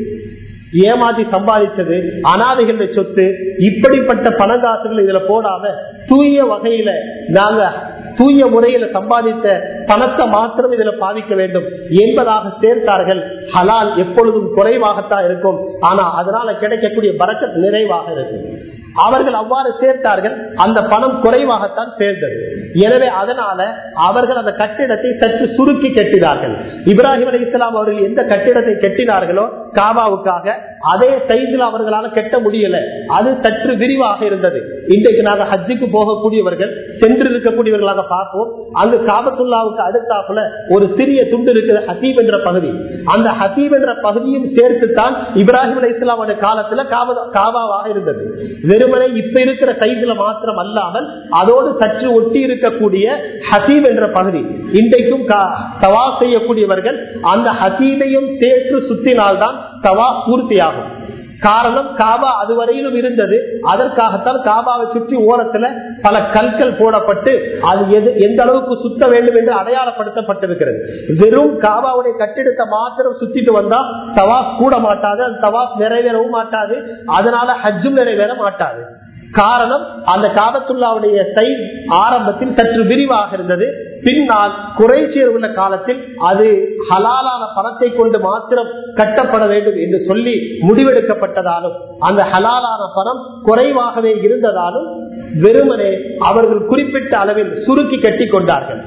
ஏமாத்தி சம்பாதித்தது அனாதைகளுடைய சொத்து இப்படிப்பட்ட பணங்காசுகள் இதுல போடாம தூய வகையில நாங்க தூய முறையில சம்பாதித்த பணத்தை மாத்திரம் இதுல பாதிக்க வேண்டும் என்பதாக சேர்த்தார்கள் ஹலால் எப்பொழுதும் குறைவாகத்தான் இருக்கும் ஆனா அதனால கிடைக்கக்கூடிய பறக்கத் நிறைவாக இருக்கும் அவர்கள் அவ்வாறு சேர்த்தார்கள் அந்த பணம் குறைவாகத்தான் சேர்ந்தது எனவே அதனால அவர்கள் அந்த கட்டிடத்தை சற்று சுருக்கி கட்டினார்கள் இப்ராஹிம் அலி இஸ்லாம் அவர்கள் எந்த கட்டிடத்தை கட்டினார்களோ காபாவுக்காக அதே சைஸில் அவர்களால கெட்ட முடியல அது சற்று விரிவாக இருந்தது இன்றைக்கு நாங்கள் ஹஜ்ஜுக்கு போகக்கூடியவர்கள் சென்று இருக்கக்கூடியவர்களாக பார்ப்போம் அங்கு காபத்துல்லாவுக்கு அடுத்தாப்புல ஒரு சிறிய துண்டு இருக்குது ஹசீப் என்ற பகுதி அந்த ஹசீப் என்ற பகுதியும் சேர்த்துத்தான் இப்ராஹிம் அலி இஸ்லாமோட காலத்துல காபாவாக இருந்தது வெறுமனை இப்ப இருக்கிற சைஸ்ல மாத்திரம் அல்லாமல் அதோடு சற்று ஒட்டி இருக்கக்கூடிய ஹசீப் என்ற பகுதி இன்றைக்கும் தவா செய்யக்கூடியவர்கள் அந்த ஹசீபையும் சேர்த்து சுத்தினால்தான் தவா பூர்த்தியாகும் காரணம் காபா அதுவரையிலும் இருந்தது அதற்காகத்தான் காபாவை சுற்றி ஓரத்துல பல கற்கள் போடப்பட்டு அது எது எந்த அளவுக்கு சுத்த வேண்டும் என்று அடையாளப்படுத்தப்பட்டிருக்கிறது வெறும் காபாவுடைய கட்டிடத்தை மாத்திரம் சுத்திட்டு வந்தா தவாஸ் கூட மாட்டாது அந்த தவாஸ் நிறைவேறவும் மாட்டாது அதனால ஹஜ்ஜும் நிறைவேற மாட்டாது காரணம் அந்த காபத்துல்லாவுடைய சைஸ் ஆரம்பத்தில் சற்று விரிவாக இருந்தது பின்னால் குறைச்சியர் உள்ள காலத்தில் அது ஹலாலான பணத்தை கொண்டு மாத்திரம் கட்டப்பட வேண்டும் என்று சொல்லி முடிவெடுக்கப்பட்டதாலும் அந்த ஹலாலான பணம் குறைவாகவே இருந்ததாலும் வெறுமனே அவர்கள் குறிப்பிட்ட அளவில் சுருக்கி கட்டி கொண்டார்கள்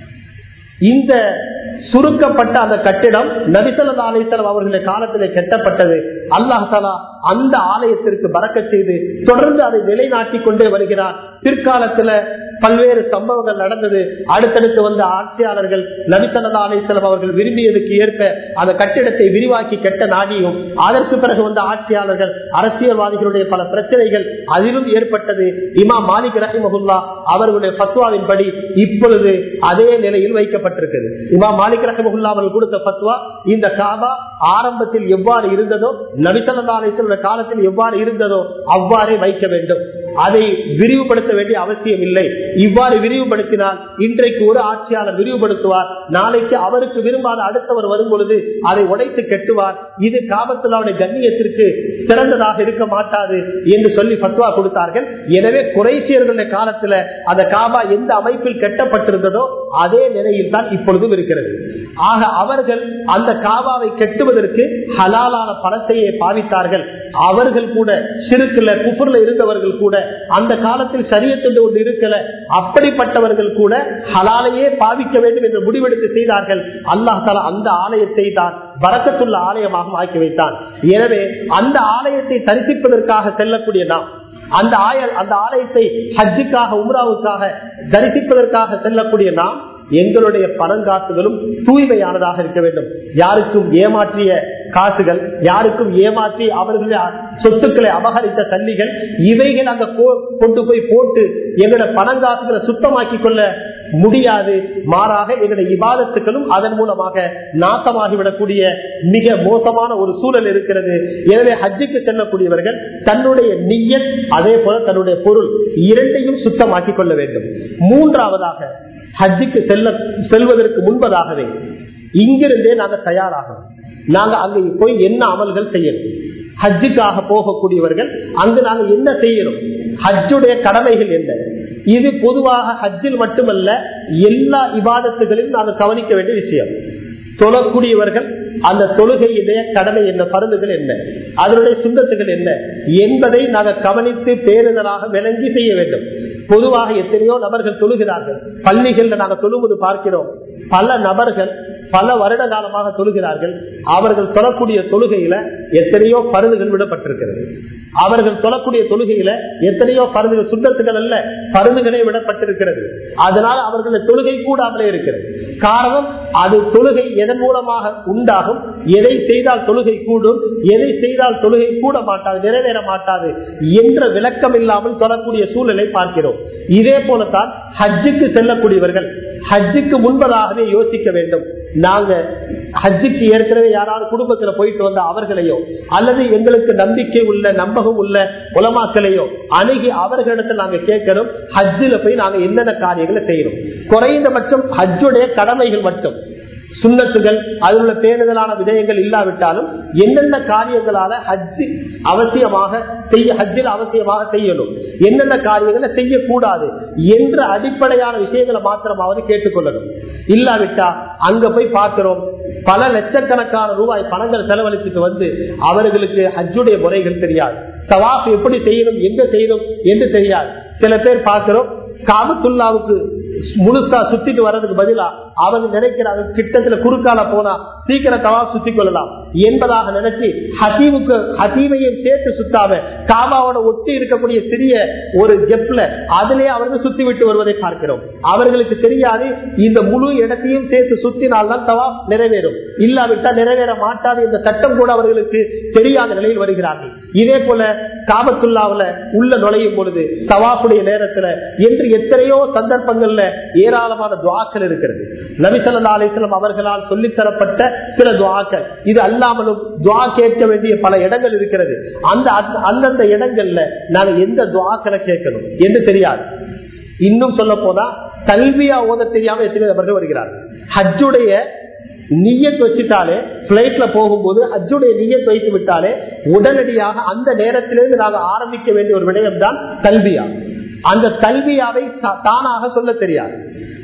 இந்த சுருக்கப்பட்ட அந்த கட்டிடம் நபிசல்லா அலிசலம் அவர்களுடைய காலத்திலே கட்டப்பட்டது அல்லாஹாலா அந்த ஆலயத்திற்கு பறக்க செய்து தொடர்ந்து அதை நிலைநாட்டி கொண்டே வருகிறார் பிற்காலத்துல பல்வேறு சம்பவங்கள் நடந்தது அடுத்தடுத்து வந்த ஆட்சியாளர்கள் நபிசல்லா அலிசலம் அவர்கள் விரும்பியதுக்கு ஏற்ப அந்த கட்டிடத்தை விரிவாக்கி கெட்ட நாடியும் அதற்கு பிறகு வந்த ஆட்சியாளர்கள் அரசியல்வாதிகளுடைய பல பிரச்சனைகள் அதிலும் ஏற்பட்டது இமா மாலிக் ரஹிமகுல்லா அவர்களுடைய பத்வாவின்படி இப்பொழுது அதே நிலையில் வைக்கப்பட்டிருக்கிறது இமா மாலிக் ரஹிமகுல்லா அவர்கள் கொடுத்த பத்வா இந்த காபா ஆரம்பத்தில் எவ்வாறு இருந்ததோ நபிசல்லா அலிசல்ல காலத்தில் எவ்வாறு இருந்ததோ அவ்வாறே வைக்க வேண்டும் அதை விரிவுபடுத்த வேண்டிய அவசியம் இல்லை இவ்வாறு விரிவுபடுத்தினால் இன்றைக்கு ஒரு ஆட்சியாளர் விரிவுபடுத்துவார் நாளைக்கு அவருக்கு விரும்பாத அடுத்தவர் வரும் பொழுது அதை உடைத்து கெட்டுவார் இது காபத்துலாவுடைய கண்ணியத்திற்கு சிறந்ததாக இருக்க மாட்டாது என்று சொல்லி பத்வா கொடுத்தார்கள் எனவே குறைசியர்களுடைய காலத்துல அந்த காபா எந்த அமைப்பில் கட்டப்பட்டிருந்ததோ அதே நிலையில் தான் இப்பொழுதும் இருக்கிறது ஆக அவர்கள் அந்த காபாவை கெட்டுவதற்கு ஹலாலான பணத்தையே பாவித்தார்கள் அவர்கள் கூட சிறுக்குல குஃபுர்ல இருந்தவர்கள் கூட அந்த காலத்தில் சரியத்துண்டு ஒன்று இருக்கல அப்படிப்பட்டவர்கள் கூட ஹலாலையே பாவிக்க வேண்டும் என்று முடிவெடுத்து செய்தார்கள் அல்லாஹ் தாலா அந்த ஆலயத்தை தான் வரக்கத்துள்ள ஆலயமாக ஆக்கி வைத்தான் எனவே அந்த ஆலயத்தை தரிசிப்பதற்காக செல்லக்கூடிய நாம் அந்த ஆய அந்த ஆலயத்தை ஹஜ்ஜுக்காக உம்ராவுக்காக தரிசிப்பதற்காக செல்லக்கூடிய நாம் எங்களுடைய பணங்காசுகளும் தூய்மையானதாக இருக்க வேண்டும் யாருக்கும் ஏமாற்றிய காசுகள் யாருக்கும் ஏமாற்றி அவர்களுடைய சொத்துக்களை அபகரித்த தள்ளிகள் இவைகள் அங்க கொண்டு போய் போட்டு எங்களோட பணங்காசுகளை சுத்தமாக்கி கொள்ள முடியாது மாறாக எங்களுடைய இபாதத்துக்களும் அதன் மூலமாக நாசமாகிவிடக்கூடிய மிக மோசமான ஒரு சூழல் இருக்கிறது எனவே ஹஜ்ஜுக்கு செல்லக்கூடியவர்கள் தன்னுடைய நீயத் அதே போல தன்னுடைய பொருள் இரண்டையும் சுத்தமாக்கி கொள்ள வேண்டும் மூன்றாவதாக ஹஜ்ஜுக்கு செல்ல செல்வதற்கு முன்பதாகவே இங்கிருந்தே நாங்க தயாராகணும் நாங்க அங்க போய் என்ன அமல்கள் செய்யணும் ஹஜ்ஜுக்காக போகக்கூடியவர்கள் அங்கு நாங்க என்ன செய்யணும் ஹஜ்ஜுடைய கடமைகள் என்ன இது பொதுவாக ஹஜ்ஜில் மட்டுமல்ல எல்லா இபாதத்துகளிலும் நாங்கள் கவனிக்க வேண்டிய விஷயம் தொழக்கூடியவர்கள் அந்த தொழுகையுடைய கடமை என்ன பருந்துகள் என்ன அதனுடைய சுந்தத்துகள் என்ன என்பதை நாங்கள் கவனித்து பேருதலாக விளங்கி செய்ய வேண்டும் பொதுவாக எத்தனையோ நபர்கள் தொழுகிறார்கள் பள்ளிகள்ல நாங்கள் தொழுவது பார்க்கிறோம் பல நபர்கள் பல வருட காலமாக தொழுகிறார்கள் அவர்கள் தொழக்கூடிய தொழுகையில எத்தனையோ பருதுகள் விடப்பட்டிருக்கிறது அவர்கள் தொழக்கூடிய தொழுகையில எத்தனையோ பருதுகள் சுத்தத்துகள் அல்ல பருதுகளே விடப்பட்டிருக்கிறது அதனால் அவர்களுடைய தொழுகை கூடாமலே இருக்கிறது காரணம் அது தொழுகை எதன் மூலமாக உண்டாகும் எதை செய்தால் தொழுகை கூடும் எதை செய்தால் தொழுகை கூட மாட்டாது நிறைவேற மாட்டாது என்ற விளக்கம் இல்லாமல் தொழக்கூடிய சூழலை பார்க்கிறோம் இதே போலத்தான் ஹஜ்ஜுக்கு செல்லக்கூடியவர்கள் ஹஜ்ஜுக்கு முன்பதாகவே யோசிக்க வேண்டும் நாங்க ஹஜ்ஜுக்கு ஏற்கனவே யாராவது குடும்பத்துல போயிட்டு வந்த அவர்களையோ அல்லது எங்களுக்கு நம்பிக்கை உள்ள நம்பகம் உள்ள உலமாக்களையோ அணுகி அவர்களிடத்தில் நாங்க கேட்கணும் ஹஜ்ஜில போய் நாங்க என்னென்ன காரியங்களை செய்யணும் குறைந்தபட்சம் ஹஜ்ஜுடைய கடமைகள் மட்டும் சுண்ணத்துகள் அதில் உள்ள பேணுதலான விடயங்கள் இல்லாவிட்டாலும் என்னென்ன காரியங்களால ஹஜ்ஜி அவசியமாக செய்ய ஹஜ்ஜில் அவசியமாக செய்யணும் என்னென்ன காரியங்களை செய்யக்கூடாது என்ற அடிப்படையான விஷயங்களை மாத்திரமாவது கேட்டுக்கொள்ளணும் இல்லாவிட்டா அங்க போய் பார்க்கிறோம் பல லட்சக்கணக்கான ரூபாய் பணங்கள் செலவழிச்சுட்டு வந்து அவர்களுக்கு ஹஜ்ஜுடைய முறைகள் தெரியாது தவாப் எப்படி செய்யணும் எங்க செய்யணும் என்று தெரியாது சில பேர் பார்க்கிறோம் காபத்துல்லாவுக்கு முழுசா சுத்திட்டு வர்றதுக்கு பதிலா அவங்க நினைக்கிறாங்க கிட்டத்துல குறுக்கால போனா சீக்கிரம் தவா சுத்தி கொள்ளலாம் என்பதாக நினைச்சு ஹசீமுக்கு ஹசீமையும் சேர்த்து சுத்தாம காபாவோட ஒட்டி இருக்கக்கூடிய சிறிய ஒரு கெப்ல அதிலே அவர்கள் சுத்தி விட்டு வருவதை பார்க்கிறோம் அவர்களுக்கு தெரியாது இந்த முழு இடத்தையும் சேர்த்து சுத்தினால்தான் தவா நிறைவேறும் இல்லாவிட்டால் நிறைவேற மாட்டாது இந்த சட்டம் கூட அவர்களுக்கு தெரியாத நிலையில் வருகிறார்கள் இதே போல காபத்துள்ளாவில உள்ள நுழையும் பொழுது தவாஃபுடைய நேரத்துல என்று எத்தனையோ சந்தர்ப்பங்கள்ல ஏராளமான துவாக்கள் இருக்கிறது நபிசல்லா அலிஸ்லாம் அவர்களால் சொல்லித்தரப்பட்ட சில துவாக்கள் இது அல்லாமலும் துவா கேட்க வேண்டிய பல இடங்கள் இருக்கிறது அந்த அந்தந்த இடங்கள்ல நாங்க எந்த துவாக்களை கேட்கணும் என்று தெரியாது இன்னும் சொல்ல போனா கல்வியா ஓத தெரியாம எத்தனை நபர்கள் வருகிறார்கள் ஹஜ்ஜுடைய நீயத் வச்சுட்டாலே பிளைட்ல போகும்போது ஹஜ்ஜுடைய நீயத் வைத்து விட்டாலே உடனடியாக அந்த நேரத்திலிருந்து நாங்கள் ஆரம்பிக்க வேண்டிய ஒரு விடயம் தான் கல்வியா அந்த கல்வியாவை தானாக சொல்ல தெரியாது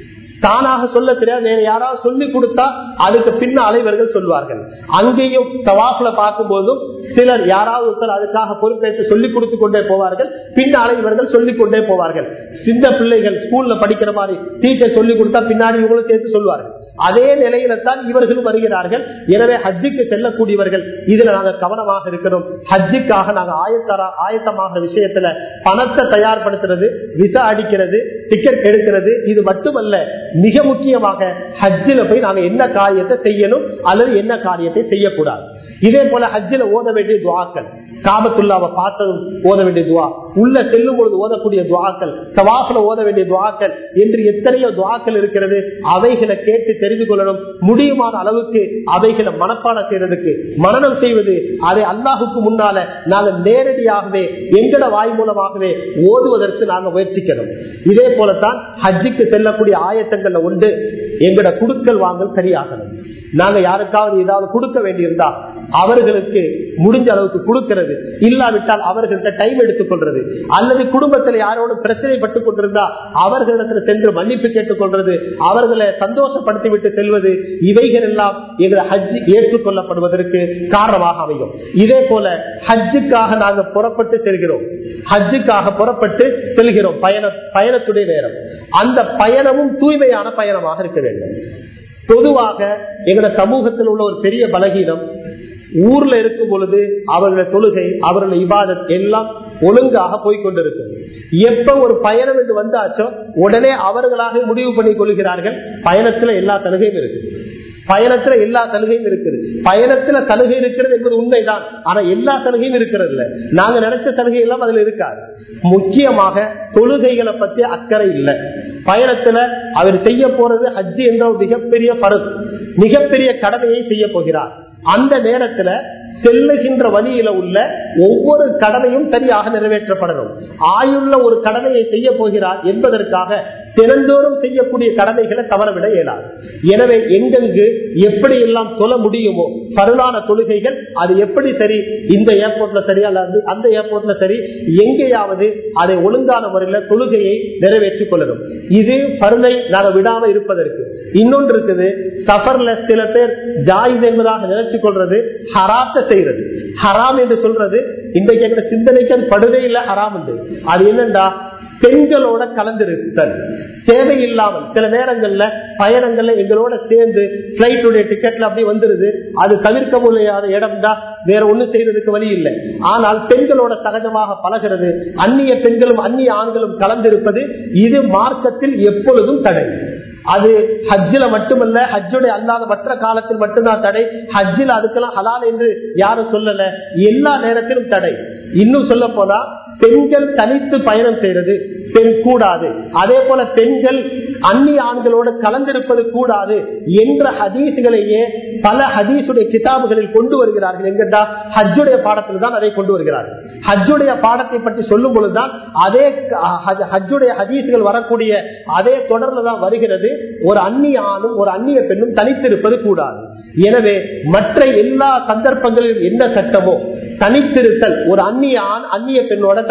தானாக சொல்ல தெரியாது வேற யாராவது சொல்லி கொடுத்தா அதுக்கு பின்னாலே இவர்கள் சொல்வார்கள் அங்கேயும் தவாஃப்ல பார்க்கும் போதும் சிலர் யாராவது ஒருத்தர் அதுக்காக பொறுப்பேற்று சொல்லிக் கொடுத்து கொண்டே போவார்கள் பின்னாலே இவர்கள் சொல்லிக் கொண்டே போவார்கள் சின்ன பிள்ளைகள் ஸ்கூல்ல படிக்கிற மாதிரி டீச்சர் சொல்லி கொடுத்தா பின்னாடி இவங்களும் சேர்த்து சொல்வார்கள் அதே நிலையில தான் இவர்களும் வருகிறார்கள் எனவே ஹஜ்ஜுக்கு செல்லக்கூடியவர்கள் இதுல நாங்க கவனமாக இருக்கிறோம் ஹஜ்ஜுக்காக நாங்க ஆயத்தரா ஆயத்தமாக விஷயத்துல பணத்தை தயார்படுத்துறது விசா அடிக்கிறது டிக்கெட் எடுக்கிறது இது மட்டுமல்ல மிக முக்கியமாக ஹஜ்ஜில போய் நாங்க என்ன காரியத்தை செய்யணும் அல்லது என்ன காரியத்தை செய்யக்கூடாது இதே போல ஹஜ்ஜில ஓத வேண்டிய துவாக்கள் காபத்துள்ளாவை பார்த்ததும் ஓத வேண்டிய துவா உள்ள செல்லும் பொழுது ஓதக்கூடிய துவாக்கள் தவாஃபில் ஓத வேண்டிய துவாக்கள் என்று எத்தனையோ துவாக்கள் இருக்கிறது அவைகளை கேட்டு தெரிந்து கொள்ளணும் முடியுமான அளவுக்கு அவைகளை மனப்பாடம் செய்யறதுக்கு மனநம் செய்வது அதை அல்லாஹுக்கு முன்னால நாங்கள் நேரடியாகவே எங்கட வாய் மூலமாகவே ஓதுவதற்கு நாங்கள் முயற்சிக்கணும் இதே போலத்தான் ஹஜ்ஜுக்கு செல்லக்கூடிய ஆயத்தங்கள்ல உண்டு எங்கட குடுக்கல் வாங்கல் சரியாகணும் நாங்க யாருக்காவது ஏதாவது கொடுக்க வேண்டியிருந்தா அவர்களுக்கு முடிஞ்ச அளவுக்கு கொடுக்கிறது இல்லாவிட்டால் அவர்கள்ட்ட டைம் எடுத்துக் கொள்றது அல்லது குடும்பத்தில் யாரோட பிரச்சனைப்பட்டுக் கொண்டிருந்தா அவர்களிடத்தில் சென்று மன்னிப்பு கேட்டுக் கொள்றது அவர்களை சந்தோஷப்படுத்தி விட்டு செல்வது இவைகள் எல்லாம் எங்களை ஹஜ் ஏற்றுக்கொள்ளப்படுவதற்கு காரணமாக அமையும் இதே போல ஹஜ்ஜுக்காக நாங்கள் புறப்பட்டு செல்கிறோம் ஹஜ்ஜுக்காக புறப்பட்டு செல்கிறோம் பயண பயணத்துடைய நேரம் அந்த பயணமும் தூய்மையான பயணமாக இருக்க வேண்டும் பொதுவாக எங்களோட சமூகத்தில் உள்ள ஒரு பெரிய பலகீனம் ஊர்ல இருக்கும் பொழுது அவர்கள தொழுகை அவர்கள இபாதத் எல்லாம் ஒழுங்காக போய்கொண்டிருக்கும் எப்ப ஒரு பயணம் என்று வந்தாச்சோ உடனே அவர்களாக முடிவு பண்ணி கொள்கிறார்கள் பயணத்துல எல்லா சலுகையும் இருக்கு பயணத்துல எல்லா சலுகையும் இருக்குது பயணத்துல சலுகை இருக்கிறது என்பது உண்மைதான் ஆனா எல்லா சலுகையும் இருக்கிறது இல்ல நாங்க நினைச்ச சலுகை எல்லாம் அதுல இருக்காது முக்கியமாக தொழுகைகளை பத்தி அக்கறை இல்லை பயணத்துல அவர் செய்ய போறது ஹஜ்ஜி என்ற ஒரு மிகப்பெரிய பருது மிகப்பெரிய கடமையை செய்ய போகிறார் அந்த நேரத்துல செல்லுகின்ற வழியில உள்ள ஒவ்வொரு கடமையும் சரியாக நிறைவேற்றப்படணும் ஆயுள்ள ஒரு கடமையை செய்ய போகிறார் என்பதற்காக தினந்தோறும் செய்யக்கூடிய கடமைகளை தவறவிட இயலாது எனவே எங்கெங்கு எப்படி எல்லாம் சொல்ல முடியுமோ பருளான தொழுகைகள் அது எப்படி சரி இந்த ஏர்போர்ட்ல சரி அல்லது அந்த ஏர்போர்ட்ல சரி எங்கேயாவது அதை ஒழுங்கான முறையில தொழுகையை நிறைவேற்றிக் கொள்ளணும் இது பருளை நாங்கள் விடாம இருப்பதற்கு இன்னொன்று இருக்குது சஃபர்ல சில பேர் ஜாயிஸ் என்பதாக நினைச்சு கொள்றது ஹராத்த செய்யறது ஹராம் என்று சொல்றது இன்றைக்கு எங்க சிந்தனைக்கு அது படுதே இல்லை ஹராம் என்று அது என்னண்டா பெண்களோட கலந்திருத்தல் தேவையில்லாமல் சில நேரங்கள்ல பயணங்கள்ல எங்களோட சேர்ந்து பிளைட்டுடைய டிக்கெட்ல அப்படி வந்துருது அது தவிர்க்க முடியாத இடம் தான் வேற ஒண்ணு செய்யறதுக்கு வழி இல்லை ஆனால் பெண்களோட சகஜமாக பழகிறது அந்நிய பெண்களும் அந்நிய ஆண்களும் கலந்திருப்பது இது மார்க்கத்தில் எப்பொழுதும் தடை அது ஹஜ்ஜில மட்டுமல்ல ஹஜ்ஜுடைய அல்லாத மற்ற காலத்தில் மட்டும்தான் தடை ஹஜ்ஜில் அதுக்கெல்லாம் ஹலால் என்று யாரும் சொல்லல எல்லா நேரத்திலும் தடை இன்னும் சொல்ல போனா பெண்கள் தனித்து பயணம் செய்யறது பெண் கூடாது அதே போல பெண்கள் அந்நிய ஆண்களோடு கலந்திருப்பது கூடாது என்ற ஹதீசுகளையே பல ஹதீசுடைய கிதாபுகளில் கொண்டு வருகிறார்கள் எங்கடா ஹஜ்ஜுடைய பாடத்தில் தான் அதை கொண்டு வருகிறார்கள் ஹஜ்ஜுடைய பாடத்தை பற்றி சொல்லும் பொழுதுதான் அதே ஹஜ்ஜுடைய ஹதீசுகள் வரக்கூடிய அதே தொடர்ல தான் வருகிறது ஒரு அந்நிய ஆணும் ஒரு அந்நிய பெண்ணும் தனித்திருப்பது கூடாது எனவே மற்ற எல்லா சந்தர்ப்பங்களிலும் என்ன சட்டமோ தனித்திருத்தல் ஒரு அந்நிய ஆண் அந்நிய பெண்ணோட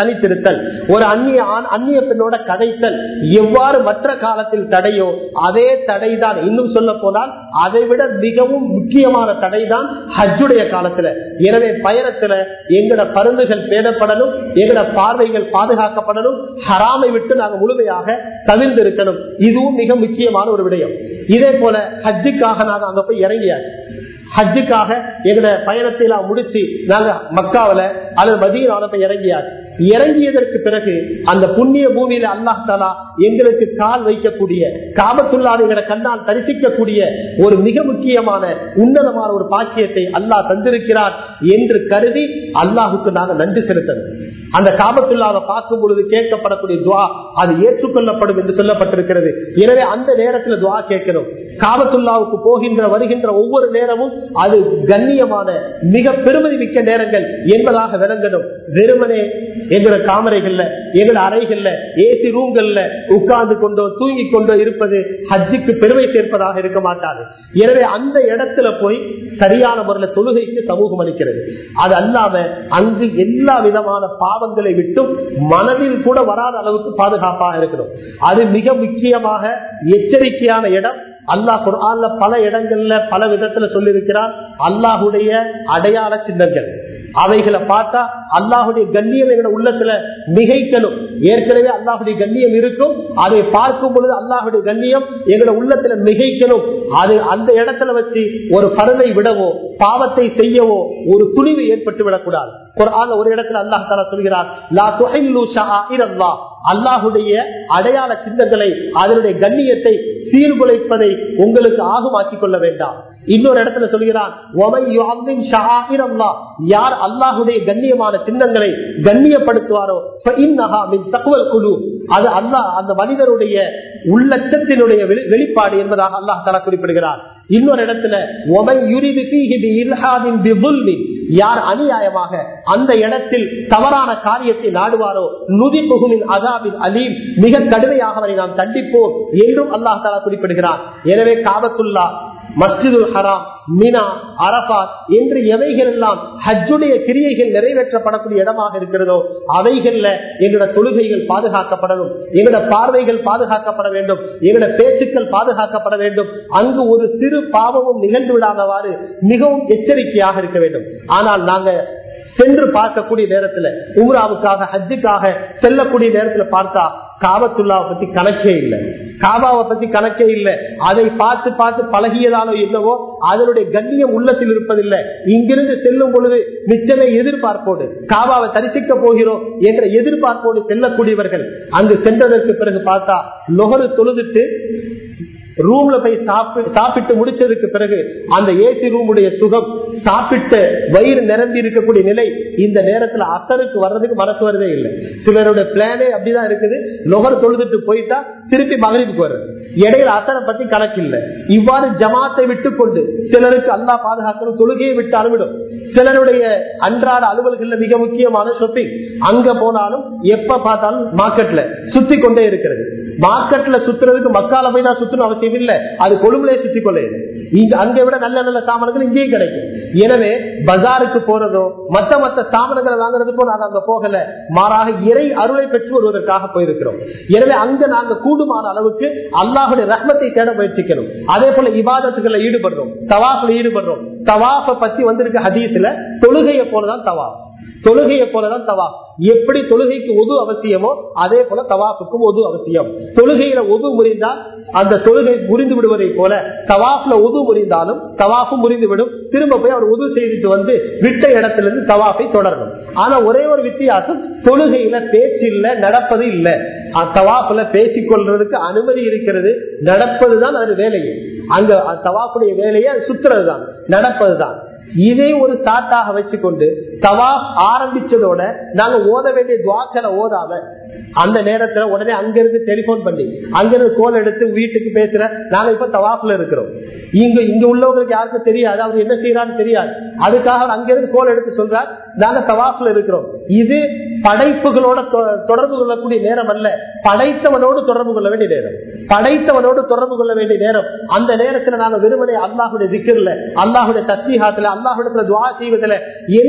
தனித்திருத்தல் ஒரு அந்நிய ஆண் அந்நிய பெண்ணோட கதைத்தல் எவ்வாறு மற்ற காலத்தில் தடையோ அதே தடைதான் இன்னும் சொல்ல போனால் அதை விட மிகவும் முக்கியமான தடைதான் ஹஜ்ஜுடைய காலத்துல எனவே பயணத்துல எங்கட பருந்துகள் பேணப்படணும் எங்கட பார்வைகள் பாதுகாக்கப்படணும் ஹராமை விட்டு நாங்க முழுமையாக தவிர்ந்து இருக்கணும் இதுவும் மிக முக்கியமான ஒரு விடயம் இதே போல ஹஜ்ஜுக்காக நாங்க அங்க போய் இறங்கியாச்சு ஹஜ்ஜுக்காக எங்கட பயணத்தை எல்லாம் முடிச்சு நாங்க மக்காவில அல்லது மதியனால போய் இறங்கியார் இறங்கியதற்கு பிறகு அந்த புண்ணிய பூமியில அல்லாஹ் தாலா எங்களுக்கு கால் வைக்கக்கூடிய காபத்துள்ளாடு எங்களை கண்ணால் தரிசிக்கக்கூடிய ஒரு மிக முக்கியமான உன்னதமான ஒரு பாக்கியத்தை அல்லாஹ் தந்திருக்கிறார் என்று கருதி அல்லாஹுக்கு நாங்கள் நன்றி செலுத்தணும் அந்த காபத்துள்ளாவை பார்க்கும் பொழுது கேட்கப்படக்கூடிய துவா அது ஏற்றுக்கொள்ளப்படும் என்று சொல்லப்பட்டிருக்கிறது எனவே அந்த நேரத்தில் துவா கேட்கணும் காபத்துல்லாவுக்கு போகின்ற வருகின்ற ஒவ்வொரு நேரமும் அது கண்ணியமான மிக பெருமதி மிக்க நேரங்கள் என்பதாக விளங்கணும் வெறுமனே எங்களோட காமரைகள்ல எங்களோட அறைகள்ல ஏசி ரூம்கள்ல உட்கார்ந்து கொண்டோ தூங்கி கொண்டோ இருப்பது ஹஜ்ஜுக்கு பெருமை சேர்ப்பதாக இருக்க மாட்டாது எனவே அந்த இடத்துல போய் சரியான முறையில் தொழுகைக்கு சமூகம் அளிக்கிறது அது அல்லாம அங்கு எல்லா விதமான பாவங்களை விட்டும் மனதில் கூட வராத அளவுக்கு பாதுகாப்பாக இருக்கணும் அது மிக முக்கியமாக எச்சரிக்கையான இடம் அல்லாஹ் குர்ஆன்ல பல இடங்கள்ல பல விதத்துல சொல்லியிருக்கிறார் அல்லாஹுடைய அடையாள சின்னங்கள் அவைகளை பார்த்தா அல்லாஹுடைய கண்ணியம் எங்களோட உள்ளத்துல மிகைக்கணும் ஏற்கனவே அல்லாஹுடைய கண்ணியம் இருக்கும் அதை பார்க்கும் பொழுது அல்லாஹுடைய கண்ணியம் எங்களோட உள்ளத்துல மிகைக்கணும் அது அந்த இடத்துல வச்சு ஒரு பருளை விடவோ பாவத்தை செய்யவோ ஒரு துணிவு ஏற்பட்டு விடக்கூடாது குர்ஆன்ல ஒரு இடத்துல அல்லாஹ் தாலா சொல்கிறார் லா துஹில்லு ஷஆஇரல்லாஹ் அல்லாஹுடைய அடையாள சின்னங்களை அதனுடைய கண்ணியத்தை சீர்குலைப்பதை உங்களுக்கு ஆகுமாக்கிக் கொள்ள வேண்டாம் இன்னொரு இடத்துல சொல்கிறான் யார் அல்லாஹுடைய கண்ணியமான சின்னங்களை கண்ணியப்படுத்துவாரோ குழு அது அல்லாஹ் அந்த மனிதருடைய உள்ளச்சத்தினுடைய வெளிப்பாடு என்பதாக அல்லாஹ் தலா குறிப்பிடுகிறார் இன்னொரு இடத்துல யார் அநியாயமாக அந்த இடத்தில் தவறான காரியத்தை நாடுவாரோ நுதி புகுமின் அதாபின் அலீம் மிக கடுமையாக அவரை நாம் தண்டிப்போம் என்றும் அல்லாஹ் தாலா குறிப்பிடுகிறார் எனவே காபத்துல்லா மஸ்ஜிதுல் ஹராம் மினா அரபாத் என்று எவைகள் எல்லாம் ஹஜ்ஜுடைய கிரியைகள் நிறைவேற்றப்படக்கூடிய இடமாக இருக்கிறதோ அவைகள்ல எங்களோட தொழுகைகள் பாதுகாக்கப்படணும் எங்களோட பார்வைகள் பாதுகாக்கப்பட வேண்டும் எங்களோட பேச்சுக்கள் பாதுகாக்கப்பட வேண்டும் அங்கு ஒரு சிறு பாவமும் நிகழ்ந்து விடாதவாறு மிகவும் எச்சரிக்கையாக இருக்க வேண்டும் ஆனால் நாங்க சென்று பார்க்கக்கூடிய நேரத்துல உம்ராவுக்காக ஹஜ்ஜுக்காக செல்லக்கூடிய நேரத்துல பார்த்தா காபத்துல்லாவை பத்தி கணக்கே இல்லை காபாவை பத்தி கணக்கே இல்லை அதை பார்த்து பார்த்து பழகியதாலோ என்னவோ அதனுடைய கண்ணியம் உள்ளத்தில் இருப்பதில்லை இங்கிருந்து செல்லும் பொழுது நிச்சயமே எதிர்பார்ப்போடு காபாவை தரிசிக்க போகிறோம் என்ற எதிர்பார்ப்போடு செல்லக்கூடியவர்கள் அங்கு சென்றதற்கு பிறகு பார்த்தா நுகரு தொழுதுட்டு ரூம்ல போய் சாப்பிட்டு முடிச்சதுக்கு பிறகு அந்த ஏசி ரூமுடைய சுகம் சாப்பிட்டு வயிறு நிரம்பி இருக்கக்கூடிய நிலை இந்த நேரத்துல அசருக்கு வர்றதுக்கு மனசு வரதே இல்லை சிலருடைய பிளானே அப்படிதான் இருக்குது நுகர் தொழுதுட்டு போயிட்டா திருப்பி மகரிப்புக்கு வர்றது இடையில அசரை பத்தி கணக்கு இல்லை இவ்வாறு ஜமாத்தை விட்டு கொண்டு சிலருக்கு அல்லா பாதுகாக்கணும் தொழுகையை விட்டு அலுவிடும் சிலருடைய அன்றாட அலுவல்கள்ல மிக முக்கியமான ஷாப்பிங் அங்க போனாலும் எப்ப பார்த்தாலும் மார்க்கெட்ல சுத்தி கொண்டே இருக்கிறது மார்க்கெட்ல சுத்துறதுக்கு மக்கால போய் தான் சுத்தணும் அவசியம் இல்லை அது கொழும்புலே சுத்தி கொள்ள இங்க அங்க விட நல்ல நல்ல சாமான்கள் இங்கேயும் கிடைக்கும் எனவே பஜாருக்கு போறதோ மத்த மத்த சாமான்களை வாங்குறதுக்கோ நாங்க அங்க போகல மாறாக இறை அருளை பெற்று வருவதற்காக போயிருக்கிறோம் எனவே அங்க நாங்க கூடுமான அளவுக்கு அல்லாஹுடைய ரஹ்மத்தை தேட முயற்சிக்கணும் அதே போல இபாதத்துக்களை ஈடுபடுறோம் தவாஃபில் ஈடுபடுறோம் தவாஃபை பத்தி வந்திருக்க ஹதீஸ்ல தொழுகையை போலதான் தவாஃப் தொழுகையை போலதான் தவாப் எப்படி தொழுகைக்கு ஒது அவசியமோ அதே போல தவாப்புக்கும் ஒது அவசியம் தொழுகையில ஒது முறிந்தால் அந்த தொழுகை முறிந்து விடுவதை போல தவாப்ல ஒது முறிந்தாலும் தவாப்பும் முறிந்துவிடும் திரும்ப போய் அவர் உது செய்துட்டு வந்து விட்ட இடத்துல இருந்து தவாப்பை தொடரணும் ஆனா ஒரே ஒரு வித்தியாசம் தொழுகையில பேச்சு இல்ல நடப்பது இல்ல தவாப்புல பேசிக் கொள்றதுக்கு அனுமதி இருக்கிறது நடப்பதுதான் அது வேலையே அங்க தவாப்புடைய வேலையை சுத்துறது தான் நடப்பதுதான் இதே ஒரு சாட்டாக வச்சுக்கொண்டு தவாப் ஆரம்பிச்சதோட நாங்க ஓத வேண்டிய துவாக்களை ஓதாம அந்த நேரத்துல உடனே அங்கிருந்து டெலிபோன் பண்ணி அங்கிருந்து கோல் எடுத்து வீட்டுக்கு பேசுற நாங்க இப்ப தவாஃப்ல இருக்கிறோம் இங்க இங்க உள்ளவங்களுக்கு யாருக்கும் தெரியாது அவர் என்ன செய்யறான்னு தெரியாது அதுக்காக அவர் அங்கிருந்து கோல் எடுத்து சொல்றார் நாங்க தவாஃப்ல இருக்கிறோம் இது படைப்புகளோட தொடர்பு கொள்ளக்கூடிய நேரம் அல்ல படைத்தவனோடு தொடர்பு கொள்ள வேண்டிய நேரம் படைத்தவனோடு தொடர்பு கொள்ள வேண்டிய நேரம் அந்த நேரத்துல நாங்க வெறுமனே அல்லாஹுடைய திக்கர்ல அல்லாஹுடைய தஸ்மீகாத்துல அல்லாஹுடைய துவா செய்வதில் என்று அந்த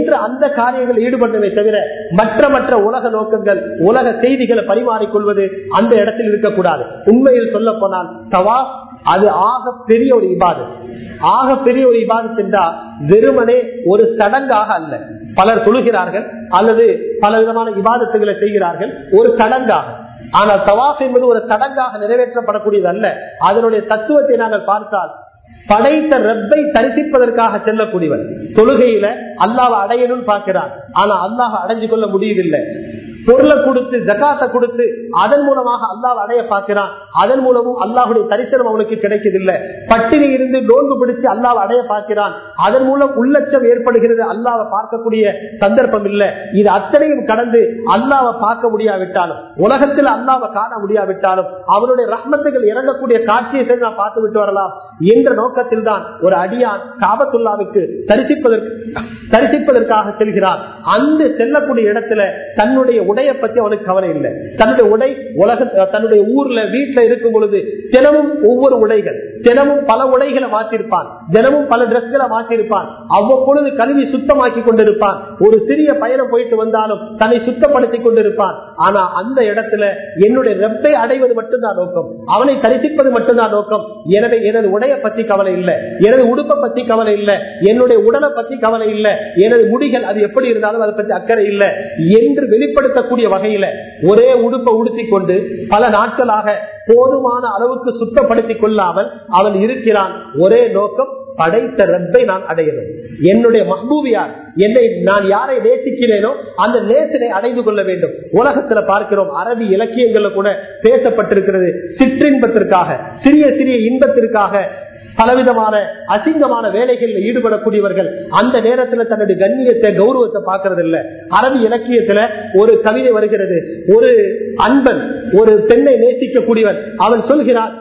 அந்த காரியங்கள் ஈடுபட்டதை தவிர மற்ற மற்ற உலக நோக்கங்கள் உலக செய்திகளை பரிமாறிக்கொள்வது அந்த இடத்தில் இருக்கக்கூடாது உண்மையில் சொல்ல போனால் தவா அது ஆக பெரிய ஒரு இபாது ஆக பெரிய ஒரு இபாதத் என்றா வெறுமனே ஒரு சடங்காக அல்ல பலர் தொழுகிறார்கள் அல்லது பல விதமான இபாதத்துகளை செய்கிறார்கள் ஒரு சடங்காக ஆனால் தவாஃப் என்பது ஒரு சடங்காக நிறைவேற்றப்படக்கூடியது அல்ல அதனுடைய தத்துவத்தை நாங்கள் பார்த்தால் படைத்த ரப்பை தரிசிப்பதற்காக செல்லக்கூடியவன் தொழுகையில அல்லாவை அடையணும்னு பார்க்கிறான் ஆனா அல்லாஹ் அடைஞ்சு கொள்ள முடியவில்லை பொருளை கொடுத்து ஜக்காத்தை கொடுத்து அதன் மூலமாக அல்லாஹ் அடைய பார்க்கிறான் அதன் மூலமும் அல்லாஹுடைய தரிசனம் அவனுக்கு கிடைக்கவில்லை பட்டினி இருந்து நோன்பு பிடிச்சு அல்லாஹ் அடைய பார்க்கிறான் அதன் மூலம் உள்ளச்சம் ஏற்படுகிறது அல்லாவை பார்க்கக்கூடிய சந்தர்ப்பம் இல்லை இது அத்தனையும் கடந்து அல்லாவை பார்க்க முடியாவிட்டாலும் உலகத்தில் அல்லாவை காண முடியாவிட்டாலும் அவனுடைய ரஹ்மத்துகள் இறங்கக்கூடிய காட்சியை சரி நான் பார்த்து விட்டு வரலாம் என்ற நோக்கத்தில் தான் ஒரு அடியான் காபத்துல்லாவுக்கு தரிசிப்பதற்கு தரிசிப்பதற்காக செல்கிறான் அந்த செல்லக்கூடிய இடத்துல தன்னுடைய உடைய பத்தி அவனுக்கு கவலை இல்லை தன்னுடைய உடை உலக தன்னுடைய ஊர்ல வீட்டுல இருக்கும் பொழுது தினமும் ஒவ்வொரு உடைகள் தினமும் பல உடைகளை மாற்றிருப்பான் தினமும் பல டிரெஸ்களை மாற்றிருப்பான் அவ்வப்பொழுது கல்வி சுத்தமாக்கி கொண்டிருப்பான் ஒரு சிறிய பயணம் போயிட்டு வந்தாலும் தன்னை சுத்தப்படுத்தி கொண்டிருப்பான் ஆனா அந்த இடத்துல என்னுடைய ரெப்பை அடைவது மட்டும்தான் நோக்கம் அவனை தரிசிப்பது மட்டும்தான் நோக்கம் எனவே எனது உடைய பத்தி கவலை இல்லை எனது உடுப்பை பத்தி கவலை இல்லை என்னுடைய உடலை பத்தி கவலை இல்லை எனது முடிகள் அது எப்படி இருந்தாலும் அதை பத்தி அக்கறை இல்லை என்று வெளிப்படுத்தக்கூடிய வகையில ஒரே உடுப்பை உடுத்தி கொண்டு பல நாட்களாக போதுமான அளவுக்கு சுத்தப்படுத்திக் கொள்ளாமல் அவன் இருக்கிறான் ஒரே நோக்கம் படைத்த ரப்பை நான் அடையணும் என்னுடைய மஹ்பூபியார் என்னை நான் யாரை நேசிக்கிறேனோ அந்த நேசனை அடைந்து கொள்ள வேண்டும் உலகத்துல பார்க்கிறோம் அரபி இலக்கியங்கள்ல கூட பேசப்பட்டிருக்கிறது சிற்றின்பத்திற்காக சிறிய சிறிய இன்பத்திற்காக பலவிதமான அசிங்கமான வேலைகளில் ஈடுபடக்கூடியவர்கள் அந்த நேரத்தில் தன்னுடைய கண்ணியத்தை கௌரவத்தை பார்க்கறது இல்ல அரபி இலக்கியத்துல ஒரு கவிதை வருகிறது ஒரு அன்பன் ஒரு பெண்ணை நேசிக்கக்கூடியவன் அவன் சொல்கிறான்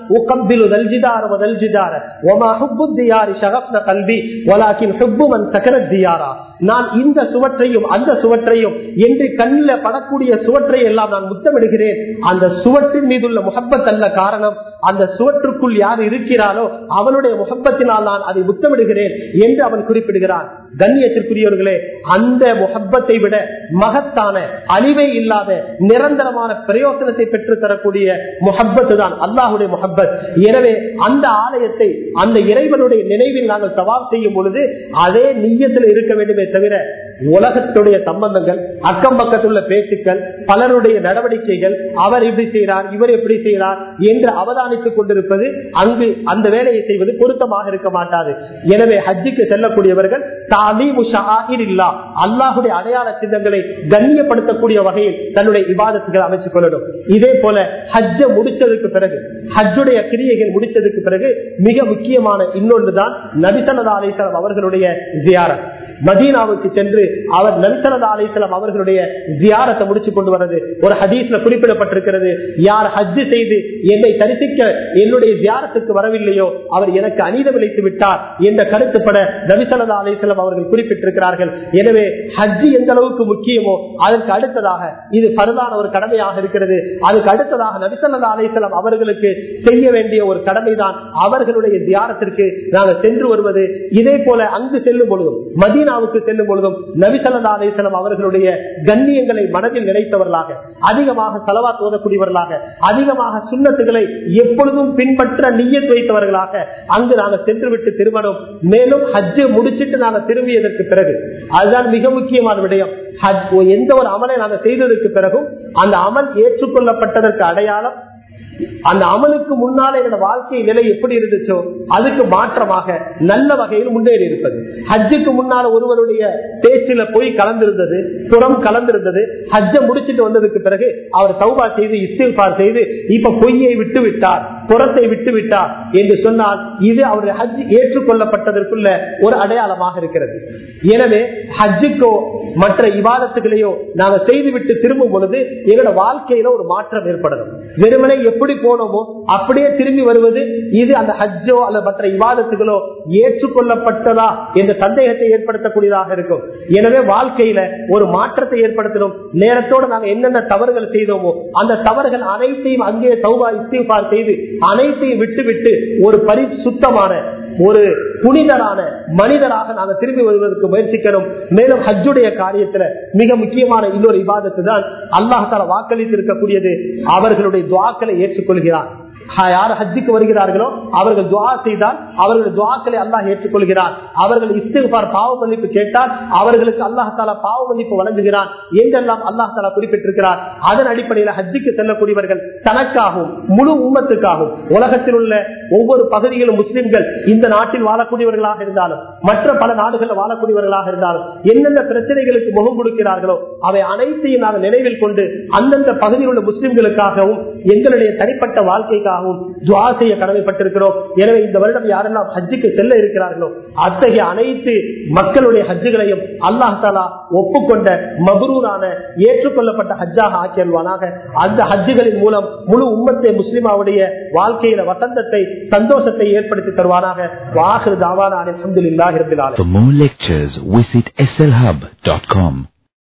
நான் இந்த சுவற்றையும் அந்த சுவற்றையும் என்று கண்ணில் படக்கூடிய சுவற்றை எல்லாம் நான் முத்தமிடுகிறேன் அந்த சுவற்றின் மீதுள்ள முகப்பத் அல்ல காரணம் அந்த சுவற்றுக்குள் யார் இருக்கிறாரோ அவனுடைய முகப்பத்தினால் நான் அதை முத்தமிடுகிறேன் என்று அவன் குறிப்பிடுகிறான் கண்ணியத்திற்குரியவர்களே அந்த முகப்பத்தை விட மகத்தான அழிவே இல்லாத நிரந்தரமான பிரயோசனத்தை பெற்று தரக்கூடிய முகப்பத்து தான் அல்லாஹுடைய முகப்பத் எனவே அந்த ஆலயத்தை அந்த இறைவனுடைய நினைவில் நாங்கள் சவால் செய்யும் பொழுது அதே நீயத்தில் இருக்க வேண்டுமே தவிர உலகத்துடைய சம்பந்தங்கள் அக்கம் பக்கத்தில் உள்ள பேச்சுக்கள் பலருடைய நடவடிக்கைகள் அவர் இப்படி செய்கிறார் இவர் எப்படி செய்கிறார் என்று அவதானித்துக் கொண்டிருப்பது அங்கு அந்த வேலையை செய்வது பொருத்தமாக இருக்க மாட்டாது எனவே ஹஜ்ஜுக்கு செல்லக்கூடியவர்கள் அல்லாஹுடைய அடையாள சின்னங்களை கண்ணியப்படுத்தக்கூடிய வகையில் தன்னுடைய இபாதத்துகளை அமைச்சுக் கொள்ளணும் இதே போல ஹஜ்ஜ முடிச்சதுக்கு பிறகு ஹஜ்ஜுடைய கிரியைகள் முடிச்சதுக்கு பிறகு மிக முக்கியமான இன்னொன்றுதான் நபிசல்லா அலிசலம் அவர்களுடைய ஜியாரத் மதீனாவுக்கு சென்று அவர் நபிசல்லா அலிசலம் அவர்களுடைய ஜியாரத்தை முடிச்சு கொண்டு வர்றது ஒரு ஹதீஸ்ல குறிப்பிடப்பட்டிருக்கிறது யார் ஹஜ்ஜு செய்து என்னை தரிசிக்க என்னுடைய ஜியாரத்துக்கு வரவில்லையோ அவர் எனக்கு அநீதம் விளைத்து விட்டார் என்ற கருத்துப்பட நபிசல்லா அலிசலம் அவர்கள் குறிப்பிட்டிருக்கிறார்கள் எனவே ஹஜ்ஜு எந்த அளவுக்கு முக்கியமோ அதற்கு அடுத்ததாக இது பரதான ஒரு கடமையாக இருக்கிறது அதுக்கு அடுத்ததாக நபிசல்லா அலிசலம் அவர்களுக்கு செய்ய வேண்டிய ஒரு கடமைதான் அவர்களுடைய தியானத்திற்கு நாங்கள் சென்று வருவது இதே போல அங்கு செல்லும் பொழுதும் மதீனாவுக்கு செல்லும் பொழுதும் நபிசல்லா அலிசலம் அவர்களுடைய கண்ணியங்களை மனதில் நினைத்தவர்களாக அதிகமாக செலவாத் ஓதக்கூடியவர்களாக அதிகமாக சுண்ணத்துகளை எப்பொழுதும் பின்பற்ற நீயத் வைத்தவர்களாக அங்கு நாங்கள் சென்று விட்டு திருமணம் மேலும் ஹஜ்ஜு முடிச்சிட்டு நாங்கள் திரும்பியதற்கு பிறகு அதுதான் மிக முக்கியமான விடயம் எந்த ஒரு அமலை நாங்கள் செய்ததற்கு பிறகும் அந்த அமல் ஏற்றுக்கொள்ளப்பட்டதற்கு அடையாளம் அந்த அமலுக்கு முன்னால என்னோட வாழ்க்கை நிலை எப்படி இருந்துச்சோ அதுக்கு மாற்றமாக நல்ல வகையில் முன்னேறி இருப்பது ஹஜ்ஜுக்கு முன்னால ஒருவருடைய பேச்சில போய் கலந்திருந்தது புறம் கலந்திருந்தது ஹஜ்ஜ முடிச்சிட்டு வந்ததுக்கு பிறகு அவர் சௌபா செய்து இஸ்தில்பார் செய்து இப்ப பொய்யை விட்டு விட்டார் புறத்தை விட்டு விட்டார் என்று சொன்னால் இது அவருடைய ஹஜ் ஏற்றுக்கொள்ளப்பட்டதற்குள்ள ஒரு அடையாளமாக இருக்கிறது எனவே ஹஜ்ஜுக்கோ மற்ற இவாதத்துகளையோ நாங்க செய்துவிட்டு திரும்பும் பொழுது எங்களோட வாழ்க்கையில ஒரு மாற்றம் ஏற்படணும் வெறுமனை எப்படி போனோமோ அப்படியே திரும்பி வருவது இது அந்த ஹஜ்ஜோ அல்லது மற்ற இவாதத்துகளோ ஏற்றுக்கொள்ளப்பட்டதா என்ற சந்தேகத்தை ஏற்படுத்தக்கூடியதாக இருக்கும் எனவே வாழ்க்கையில ஒரு மாற்றத்தை ஏற்படுத்தணும் நேரத்தோடு நாங்க என்னென்ன தவறுகள் செய்தோமோ அந்த தவறுகள் அனைத்தையும் அங்கே சௌபா இஸ்திஃபார் செய்து அனைத்தையும் விட்டு விட்டு ஒரு பரிசுத்தமான ஒரு புனிதரான மனிதராக நாங்கள் திரும்பி வருவதற்கு முயற்சிக்கணும் மேலும் ஹஜ்ஜுடைய காரியத்துல மிக முக்கியமான இன்னொரு விவாதத்து தான் அல்லாஹால வாக்களித்து இருக்கக்கூடியது அவர்களுடைய துவாக்களை ஏற்றுக்கொள்கிறார் யார் ஹஜ்ஜுக்கு வருகிறார்களோ அவர்கள் துவா செய்தால் அவர்களுடைய துவாக்களை அல்லாஹ் ஏற்றுக்கொள்கிறார் அவர்கள் இஸ்திகார் பாவ மன்னிப்பு கேட்டால் அவர்களுக்கு அல்லாஹால பாவ மன்னிப்பு வழங்குகிறான் என்றெல்லாம் அல்லாஹால குறிப்பிட்டிருக்கிறார் அதன் அடிப்படையில் ஹஜ்ஜுக்கு செல்லக்கூடியவர்கள் தனக்காகவும் முழு உம்மத்துக்காகவும் உலகத்தில் உள்ள ஒவ்வொரு பகுதியிலும் முஸ்லிம்கள் இந்த நாட்டில் வாழக்கூடியவர்களாக இருந்தாலும் மற்ற பல நாடுகளில் வாழக்கூடியவர்களாக இருந்தாலும் எந்தெந்த பிரச்சனைகளுக்கு முகம் கொடுக்கிறார்களோ அவை அனைத்தையும் நாங்கள் நினைவில் கொண்டு அந்தந்த பகுதியில் உள்ள முஸ்லிம்களுக்காகவும் எங்களுடைய தனிப்பட்ட வாழ்க்கைக்காகவும் துவா செய்ய கடமைப்பட்டிருக்கிறோம் எனவே இந்த வருடம் யாரெல்லாம் ஹஜ்ஜுக்கு செல்ல இருக்கிறார்களோ அத்தகைய அனைத்து மக்களுடைய ஹஜ்ஜுகளையும் அல்லாஹ் தாலா ஒப்புக்கொண்ட மபரூரான ஏற்றுக்கொள்ளப்பட்ட ஹஜ்ஜாக ஆக்கியல்வானாக அந்த ஹஜ்ஜுகளின் மூலம் முழு உம்மத்தை முஸ்லிமாவுடைய வாழ்க்கையில வசந்தத்தை சந்தோஷத்தை ஏற்படுத்தி தருவானாக வாஹிரு தாவான அலமதுல்லாஹிரபிலான For more lectures, visit slhub.com.